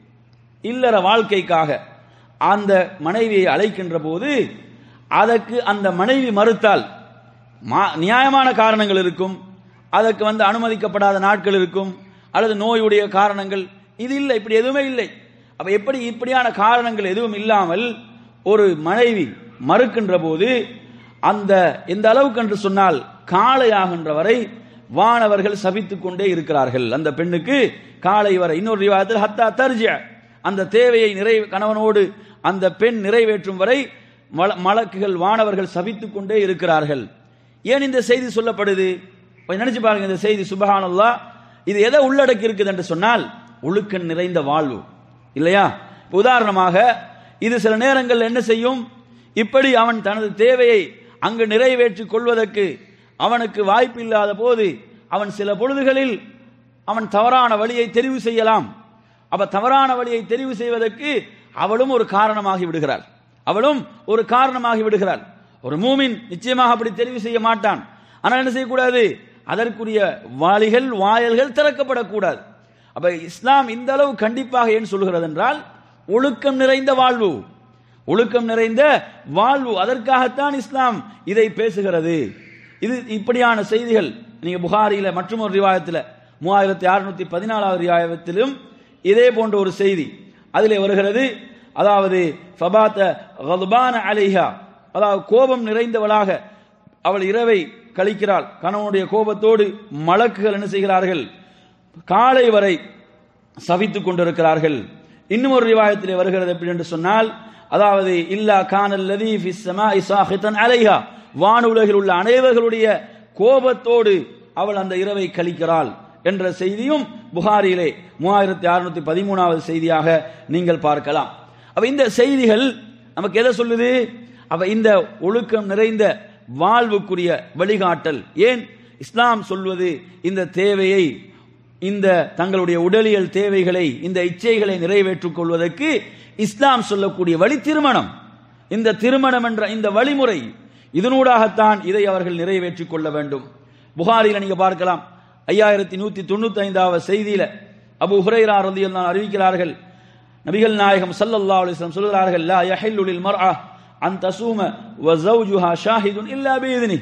இல்லற வாழ்க்கைக்காக அந்த மனைவியை அழைக்கின்ற போது அதற்கு அந்த மனைவி மறுத்தால் மா- நியாயமான காரணங்கள் இருக்கும் அதற்கு வந்து அனுமதிக்கப்படாத நாட்கள் இருக்கும் அல்லது நோயுடைய காரணங்கள் இது இல்லை இப்படி எதுவுமே இல்லை அப்ப எப்படி இப்படியான காரணங்கள் எதுவும் இல்லாமல் ஒரு மனைவி மறுக்கின்ற போது அந்த எந்த அளவுக்கு என்று சொன்னால் காளையாகின்ற வரை வானவர்கள் சபித்துக் கொண்டே இருக்கிறார்கள் அந்த பெண்ணுக்கு காலை வரை இன்னொரு விவாதத்தில் ஹத்தா தர்ஜ அந்த தேவையை நிறை கணவனோடு அந்த பெண் நிறைவேற்றும் வரை மல- மலக்குகள் வானவர்கள் சபித்துக் கொண்டே இருக்கிறார்கள் ஏன் இந்த செய்தி சொல்லப்படுது கொஞ்சம் நினைச்சு பாருங்க இந்த செய்தி சுபஹானல்லாஹ் இது எதை உள்ளடக்கி இருக்குது என்று சொன்னால் ஒழுக்கம் நிறைந்த வாழ்வு இல்லையா இப்ப உதாரணமாக இது சில நேரங்கள் என்ன செய்யும் இப்படி அவன் தனது தேவையை அங்கு நிறைவேற்றிக் கொள்வதற்கு அவனுக்கு வாய்ப்பு இல்லாத போது அவன் சில பொழுதுகளில் அவன் தவறான வழியை தெரிவு செய்யலாம் அவ தவறான வழியை தெரிவு செய்வதற்கு அவளும் ஒரு காரணமாகி விடுகிறாள் அவளும் ஒரு காரணமாகி விடுகிறாள் ஒரு மூமின் நிச்சயமாக அப்படி தெரிவு செய்ய மாட்டான் ஆனால் என்ன செய்யக்கூடாது அதற்குரிய வாளிகள் வாயல்கள் திறக்கப்படக்கூடாது அப்ப இஸ்லாம் இந்த அளவு கண்டிப்பாக ஏன் சொல்கிறது என்றால் ஒழுக்கம் நிறைந்த வாழ்வு ஒழுக்கம் நிறைந்த வாழ்வு அதற்காகத்தான் இஸ்லாம் இதை பேசுகிறது இது இப்படியான செய்திகள் நீங்க புகாரியில மற்றும் ஒரு ரிவாயத்தில் மூவாயிரத்தி அறுநூத்தி பதினாலாவது ரிவாயத்திலும் இதே போன்ற ஒரு செய்தி அதிலே வருகிறது அதாவது ஃபபாத்த கல்பான அலைஹா அதாவது கோபம் நிறைந்தவளாக அவள் இரவை கழிக்கிறாள் கணவனுடைய கோபத்தோடு மலக்குகள் என்ன செய்கிறார்கள் காலை வரை சவித்துக் கொண்டிருக்கிறார்கள் இன்னும் ஒரு ரிவாயத்திலே வருகிறது எப்படி என்று சொன்னால் அதாவது இல்லா கானல் லதி ஃபிஸ் ஸமாஇ சாஹிதன் அலைஹா வானுலகில் உள்ள அனைவர்களுடைய கோபத்தோடு அவள் அந்த இரவை கழிக்கிறாள் என்ற செய்தியும் புகாரியிலே மூவாயிரத்தி அறுநூத்தி பதிமூணாவது செய்தியாக நீங்கள் பார்க்கலாம் அப்ப இந்த செய்திகள் நமக்கு எதை சொல்லுது அப்ப இந்த ஒழுக்கம் நிறைந்த வாழ்வுக்குரிய வழிகாட்டல் ஏன் இஸ்லாம் சொல்வது இந்த தேவையை இந்த தங்களுடைய உடலியல் தேவைகளை இந்த இச்சைகளை நிறைவேற்றிக் கொள்வதற்கு இஸ்லாம் சொல்லக்கூடிய வழி திருமணம் இந்த திருமணம் என்ற இந்த வழிமுறை இதனூடாகத்தான் இதை அவர்கள் நிறைவேற்றிக் கொள்ள வேண்டும் புகாரில நீங்க பார்க்கலாம் ஐயாயிரத்தி நூத்தி தொண்ணூத்தி ஐந்தாவது செய்தியில அபு ஹுரைரா ரலியல்லாஹு அன்ஹு அறிவிக்கிறார்கள் நபிகள் நாயகம் ஸல்லல்லாஹு அலைஹி வஸல்லம் சொல்கிறார்கள் லா யஹில்லு லில் மர்அ அன் தசூம வ ஜௌஜுஹா ஷாஹிதுன் இல்லா பிஇذنி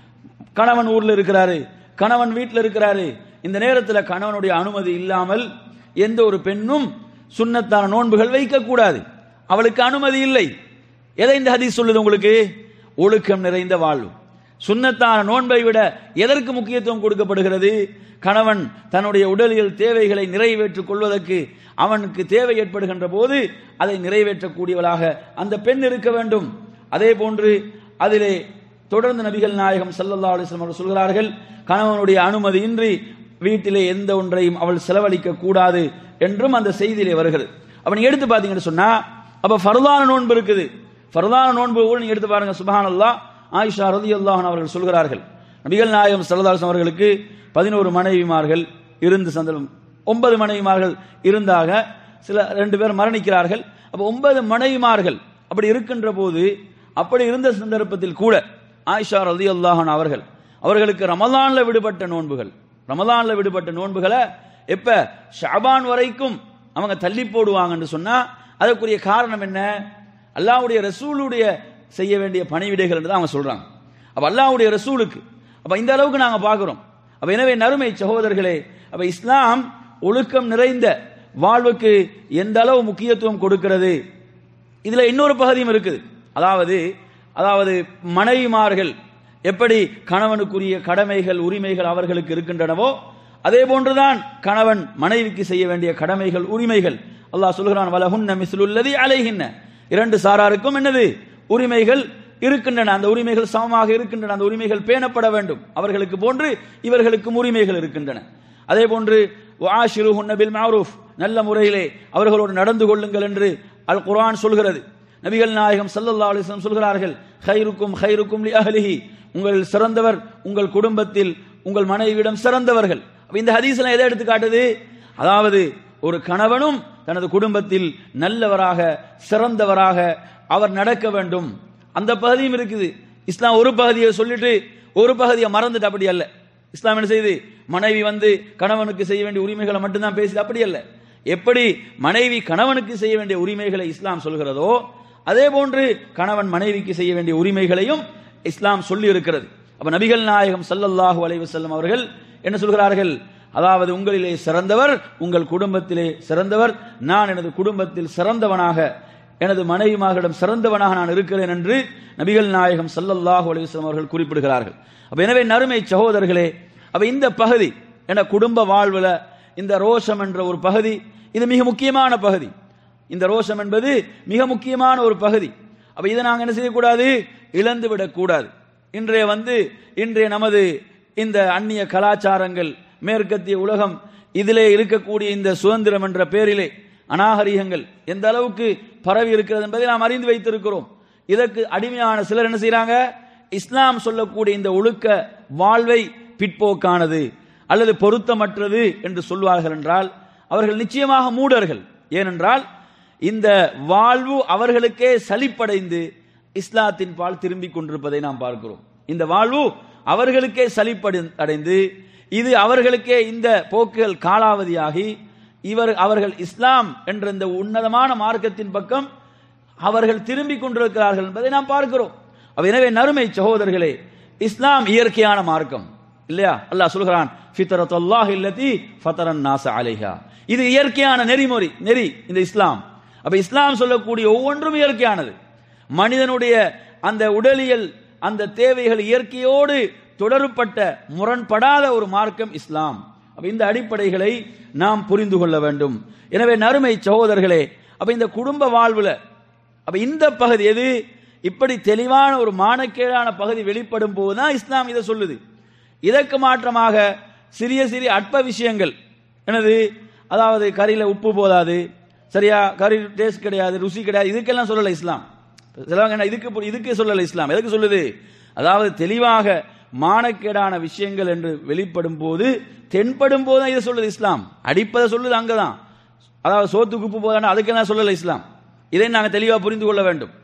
கணவன் ஊர்ல இருக்கிறாரு கணவன் வீட்டில் இருக்கிறாரு இந்த நேரத்தில் கணவனுடைய அனுமதி இல்லாமல் எந்த ஒரு பெண்ணும் சுன்னத்தான நோன்புகள் வைக்க கூடாது அவளுக்கு அனுமதி இல்லை எதை இந்த ஹதீஸ் சொல்லுது உங்களுக்கு ஒழுக்கம் நிறைந்த வாழ்வு சுன்னத்தான நோன்பை விட எதற்கு முக்கியத்துவம் கொடுக்கப்படுகிறது கணவன் தன்னுடைய உடலியல் தேவைகளை நிறைவேற்றிக் கொள்வதற்கு அவனுக்கு தேவை ஏற்படுகின்ற போது அதை நிறைவேற்றக்கூடியவளாக அந்த பெண் இருக்க வேண்டும் அதே போன்று அதிலே தொடர்ந்து நபிகள் நாயகம் ஸல்லல்லாஹு அலைஹி வஸல்லம் அவர்கள் சொல்கிறார்கள் கணவனுடைய அனுமதியின்றி வீட்டிலே எந்த ஒன்றையும் அவள் செலவழிக்க கூடாது என்றும் அந்த செய்தியிலே வருகிறது அப்ப நீங்க எடுத்து பாத்தீங்கன்னு சொன்னா அப்ப ஃபர்தான நோன்பு இருக்குது ஃபர்தான நோன்பு கூட நீங்க எடுத்து பாருங்க சுபஹானல்லாஹ் ஆயிஷா ரலியல்லாஹு அன்ஹா அவர்கள் சொல்கிறார்கள் நபிகள் நாயகம் ஸல்லல்லாஹு அலைஹி வஸல்லம் அவர்களுக்கு பதினோரு மனைவிமார்கள் இருந்து சந்தர்ப்பம் ஒன்பது மனைவிமார்கள் இருந்தாக சில ரெண்டு பேர் மரணிக்கிறார்கள் அப்ப ஒன்பது மனைவிமார்கள் அப்படி இருக்கின்ற போது அப்படி இருந்த சந்தர்ப்பத்தில் கூட ஆயிஷா ரதி அல்லாஹன் அவர்கள் அவர்களுக்கு ரமலான்ல விடுபட்ட நோன்புகள் ரமலான்ல விடுபட்ட நோன்புகளை எப்ப ஷாபான் வரைக்கும் அவங்க தள்ளி போடுவாங்கன்னு சொன்னா அதற்குரிய காரணம் என்ன அல்லாஹ்வுடைய ரசூலுடைய செய்ய வேண்டிய பணிவிடைகள் என்று தான் அவங்க சொல்றாங்க அப்ப அல்லாஹ்வுடைய ரசூலுக்கு அப்ப இந்த அளவுக்கு நாங்க பார்க்கிறோம் அப்ப எனவே நறுமை சகோதரர்களே அப்ப இஸ்லாம் ஒழுக்கம் நிறைந்த வாழ்வுக்கு எந்த அளவு முக்கியத்துவம் கொடுக்கிறது இதுல இன்னொரு பகுதியும் இருக்குது அதாவது அதாவது மனைவிமார்கள் எப்படி கணவனுக்குரிய கடமைகள் உரிமைகள் அவர்களுக்கு இருக்கின்றனவோ அதே போன்றுதான் கணவன் மனைவிக்கு செய்ய வேண்டிய கடமைகள் உரிமைகள் அல்லாஹ் சொல்கிறான் வலஹுன்ன மிஸ்லுல்லதி அலைஹின்ன இரண்டு சாராருக்கும் என்னது உரிமைகள் இருக்கின்றன அந்த உரிமைகள் சமமாக இருக்கின்றன அந்த உரிமைகள் பேணப்பட வேண்டும் அவர்களுக்கு போன்று இவர்களுக்கும் உரிமைகள் இருக்கின்றன அதே போன்று வாஷிருஹுன்ன பில் மஅரூஃப் நல்ல முறையிலே அவர்களோடு நடந்து கொள்ளுங்கள் என்று அல் குர்ஆன் சொல்கிறது நபிகள் நாயகம் ஸல்லல்லாஹு அலைஹி வஸல்லம் சொல்கிறார்கள் ஹைருக்கும் ஹைருக்கும் லி அஹ்லிஹி உங்கள் சிறந்தவர் உங்கள் குடும்பத்தில் உங்கள் மனைவியிடம் சிறந்தவர்கள் அப்ப இந்த ஹதீஸ்ல எதை எடுத்து காட்டுது அதாவது ஒரு கணவனும் தனது குடும்பத்தில் நல்லவராக சிறந்தவராக அவர் நடக்க வேண்டும் அந்த பகுதியும் இருக்குது இஸ்லாம் ஒரு பகுதியை சொல்லிட்டு ஒரு பகுதியை மறந்துட்டு அப்படி அல்ல இஸ்லாம் என்ன செய்யுது மனைவி வந்து கணவனுக்கு செய்ய வேண்டிய உரிமைகளை மட்டும்தான் பேசுது அப்படி அல்ல எப்படி மனைவி கணவனுக்கு செய்ய வேண்டிய உரிமைகளை இஸ்லாம் சொல்கிறதோ அதே போன்று கணவன் மனைவிக்கு செய்ய வேண்டிய உரிமைகளையும் இஸ்லாம் சொல்லி இருக்கிறது அப்ப நபிகள் நாயகம் ஸல்லல்லாஹு அலைஹி வஸல்லம் அவர்கள் என்ன சொல்கிறார்கள் அதாவது உங்களிலே சிறந்தவர் உங்கள் குடும்பத்திலே சிறந்தவர் நான் எனது குடும்பத்தில் சிறந்தவனாக எனது மனைவிமார்களிடம் சிறந்தவனாக நான் இருக்கிறேன் என்று நபிகள் நாயகம் ஸல்லல்லாஹு அலைஹி வஸல்லம் அவர்கள் குறிப்பிடுகிறார்கள் அப்ப எனவே நறுமை சகோதரர்களே அப்ப இந்த பகுதி என குடும்ப வாழ்வுல இந்த ரோஷம் என்ற ஒரு பகுதி இது மிக முக்கியமான பகுதி இந்த ரோஷம் என்பது மிக முக்கியமான ஒரு பகுதி அப்ப இதை நாங்க என்ன செய்யக்கூடாது இழந்து விடக்கூடாது இன்றைய வந்து இன்றைய நமது இந்த அந்நிய கலாச்சாரங்கள் மேற்கத்திய உலகம் இதிலே இருக்கக்கூடிய இந்த சுதந்திரம் என்ற பேரிலே அநாகரிகங்கள் எந்த அளவுக்கு பரவி இருக்கிறது என்பதை நாம் அறிந்து வைத்திருக்கிறோம் இதற்கு அடிமையான சிலர் என்ன செய்யறாங்க இஸ்லாம் சொல்லக்கூடிய இந்த ஒழுக்க வாழ்வை பிற்போக்கானது அல்லது பொருத்தமற்றது என்று சொல்வார்கள் என்றால் அவர்கள் நிச்சயமாக மூடர்கள் ஏனென்றால் இந்த வாழ்வு அவர்களுக்கே சலிப்படைந்து இஸ்லாத்தின் பால் திரும்பிக் கொண்டிருப்பதை நாம் பார்க்கிறோம் இந்த வாழ்வு அவர்களுக்கே சலிப்படை அடைந்து இது அவர்களுக்கே இந்த போக்குகள் காலாவதியாகி இவர் அவர்கள் இஸ்லாம் என்ற இந்த உன்னதமான மார்க்கத்தின் பக்கம் அவர்கள் திரும்பிக் கொண்டிருக்கிறார்கள் என்பதை நாம் பார்க்கிறோம் அப்ப எனவே நறுமை சகோதரர்களே இஸ்லாம் இயற்கையான மார்க்கம் இல்லையா அல்லாஹ் சொல்கிறான் ஃபித்ரத்துல்லாஹ் இல்லதி ஃபதரன் நாச அலைஹா இது இயற்கையான நெறிமுறை நெறி இந்த இஸ்லாம் அப்ப இஸ்லாம் சொல்லக்கூடிய ஒவ்வொன்றும் இயற்கையானது மனிதனுடைய அந்த உடலியல் அந்த தேவைகள் இயற்கையோடு தொடர்பட்ட முரண்படாத ஒரு மார்க்கம் இஸ்லாம் அப்ப இந்த அடிப்படைகளை நாம் புரிந்து கொள்ள வேண்டும் எனவே நறுமை சகோதரர்களே அப்ப இந்த குடும்ப வாழ்வுல அப்ப இந்த பகுதி எது இப்படி தெளிவான ஒரு மானக்கேடான பகுதி வெளிப்படும் போதுதான் இஸ்லாம் இதை சொல்லுது இதற்கு மாற்றமாக சிறிய சிறிய அற்ப விஷயங்கள் எனது அதாவது கறியில உப்பு போதாது சரியா கறி டேஸ்ட் கிடையாது ருசி கிடையாது இதுக்கெல்லாம் சொல்லல இஸ்லாம் சிலவங்க என்ன இதுக்கு இதுக்கு சொல்லல இஸ்லாம் எதுக்கு சொல்லுது அதாவது தெளிவாக மானக்கேடான விஷயங்கள் என்று வெளிப்படும் போது தென்படும் போது இதை சொல்லுது இஸ்லாம் அடிப்பதை சொல்லுது அங்கதான் அதாவது சோத்துக்கு உப்பு போதான அதுக்கெல்லாம் சொல்லல இஸ்லாம் இதை நாங்கள் தெளிவாக புரிந்து கொள்ள வேண்டும்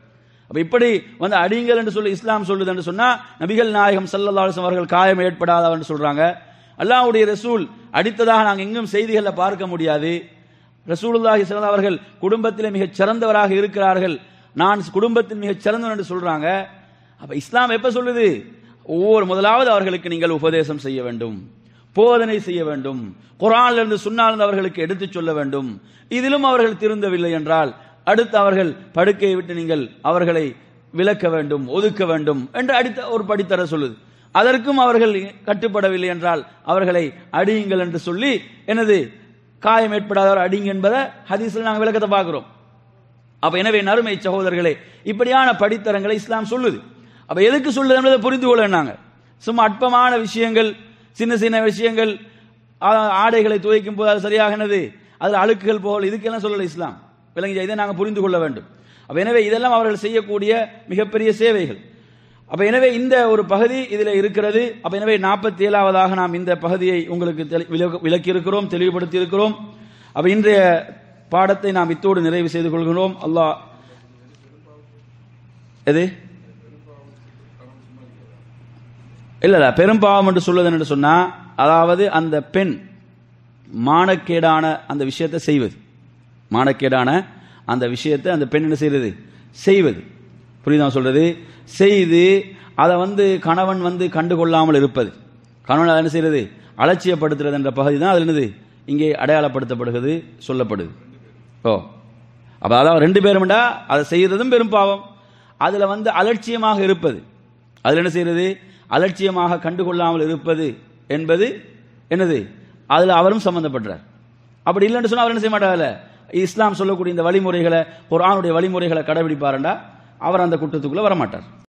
அப்ப இப்படி வந்து அடிங்கள் என்று சொல்லி இஸ்லாம் சொல்லுது என்று சொன்னா நபிகள் நாயகம் ஸல்லல்லாஹு அலைஹி வஸல்லம் அவர்கள் காயம் ஏற்படாதவன் சொல்றாங்க அல்லாஹ்வுடைய ரசூல் அடித்ததாக நாங்கள் எங்கும் செய்திகளை பார்க்க முடியாது ரசூலுல்லாஹி ஸல்லல்லாஹு அவர்கள் குடும்பத்திலே மிகச் சிறந்தவராக இருக்கிறார்கள் நான் குடும்பத்தில் மிகச் சிறந்தவன் என்று சொல்றாங்க அப்ப இஸ்லாம் எப்ப சொல்லுது ஒவ்வொரு முதலாவது அவர்களுக்கு நீங்கள் உபதேசம் செய்ய வேண்டும் போதனை செய்ய வேண்டும் குரான்ல இருந்து சுன்னாலிருந்து அவர்களுக்கு எடுத்துச் சொல்ல வேண்டும் இதிலும் அவர்கள் திருந்தவில்லை என்றால் அடுத்து அவர்கள் படுக்கையை விட்டு நீங்கள் அவர்களை விலக்க வேண்டும் ஒதுக்க வேண்டும் என்று அடித்த ஒரு படித்தர சொல்லுது அதற்கும் அவர்கள் கட்டுப்படவில்லை என்றால் அவர்களை அடியுங்கள் என்று சொல்லி எனது காயம் ஏற்படாதவர் அடிங்க என்பதை ஹதீஸ்ல நாங்கள் விளக்கத்தை பார்க்கிறோம் அப்ப எனவே நறுமை சகோதரர்களே இப்படியான படித்தரங்களை இஸ்லாம் சொல்லுது அப்ப எதுக்கு சொல்லுது என்பதை புரிந்து கொள்ளனாங்க சும்மா அற்பமான விஷயங்கள் சின்ன சின்ன விஷயங்கள் ஆ- ஆடைகளை துவைக்கும் போது அது சரியாகினது அதில் அழுக்குகள் போல் இதுக்கெல்லாம் சொல்லல இஸ்லாம் விளங்கி இதை நாங்கள் புரிந்து கொள்ள வேண்டும் அப்ப எனவே இதெல்லாம் அவர்கள் செய்யக்கூடிய மிகப்பெரிய சேவைகள் அப்ப எனவே இந்த ஒரு பகுதி இதில் இருக்கிறது அப்ப எனவே நாற்பத்தி ஏழாவதாக நாம் இந்த பகுதியை உங்களுக்கு தெளி- விளக்க- விளக்கியிருக்கிறோம் தெளிவுபடுத்தி இருக்கிறோம் அப்ப இன்றைய பாடத்தை நாம் இத்தோடு நிறைவு செய்து கொள்கிறோம் அல்லாஹ் எது இல்ல இல்ல பெரும்பாவம் என்று சொல்வது என்று சொன்னா அதாவது அந்த பெண் மானக்கேடான அந்த விஷயத்தை செய்வது மானக்கேடான அந்த விஷயத்தை அந்த பெண் என்ன செய்யறது செய்வது புரியுதா நான் சொல்றது செய்து அதை வந்து கணவன் வந்து கண்டுகொள்ளாமல் இருப்பது கணவன் அதை என்ன செய்யறது அலட்சியப்படுத்துறது என்ற பகுதி தான் அது என்னது இங்கே அடையாளப்படுத்தப்படுகிறது சொல்லப்படுது ஓ அப்ப அதாவது ரெண்டு பேரும்டா அதை செய்யறதும் பெரும் பாவம் அதுல வந்து அலட்சியமாக இருப்பது அதுல என்ன செய்யறது அலட்சியமாக கண்டுகொள்ளாமல் இருப்பது என்பது என்னது அதுல அவரும் சம்பந்தப்படுறார் அப்படி இல்லைன்னு சொன்னா அவர் என்ன செய்ய மாட்டார்ல இஸ்லாம் சொல்லக்கூடிய இந்த வழிமுறைகளை குர்ஆனுடைய வழிமுறைகளை கடைபிடிப்பாருண்டா அவர் அந்த குற்றத்துக்குள்ள வரமாட்டார்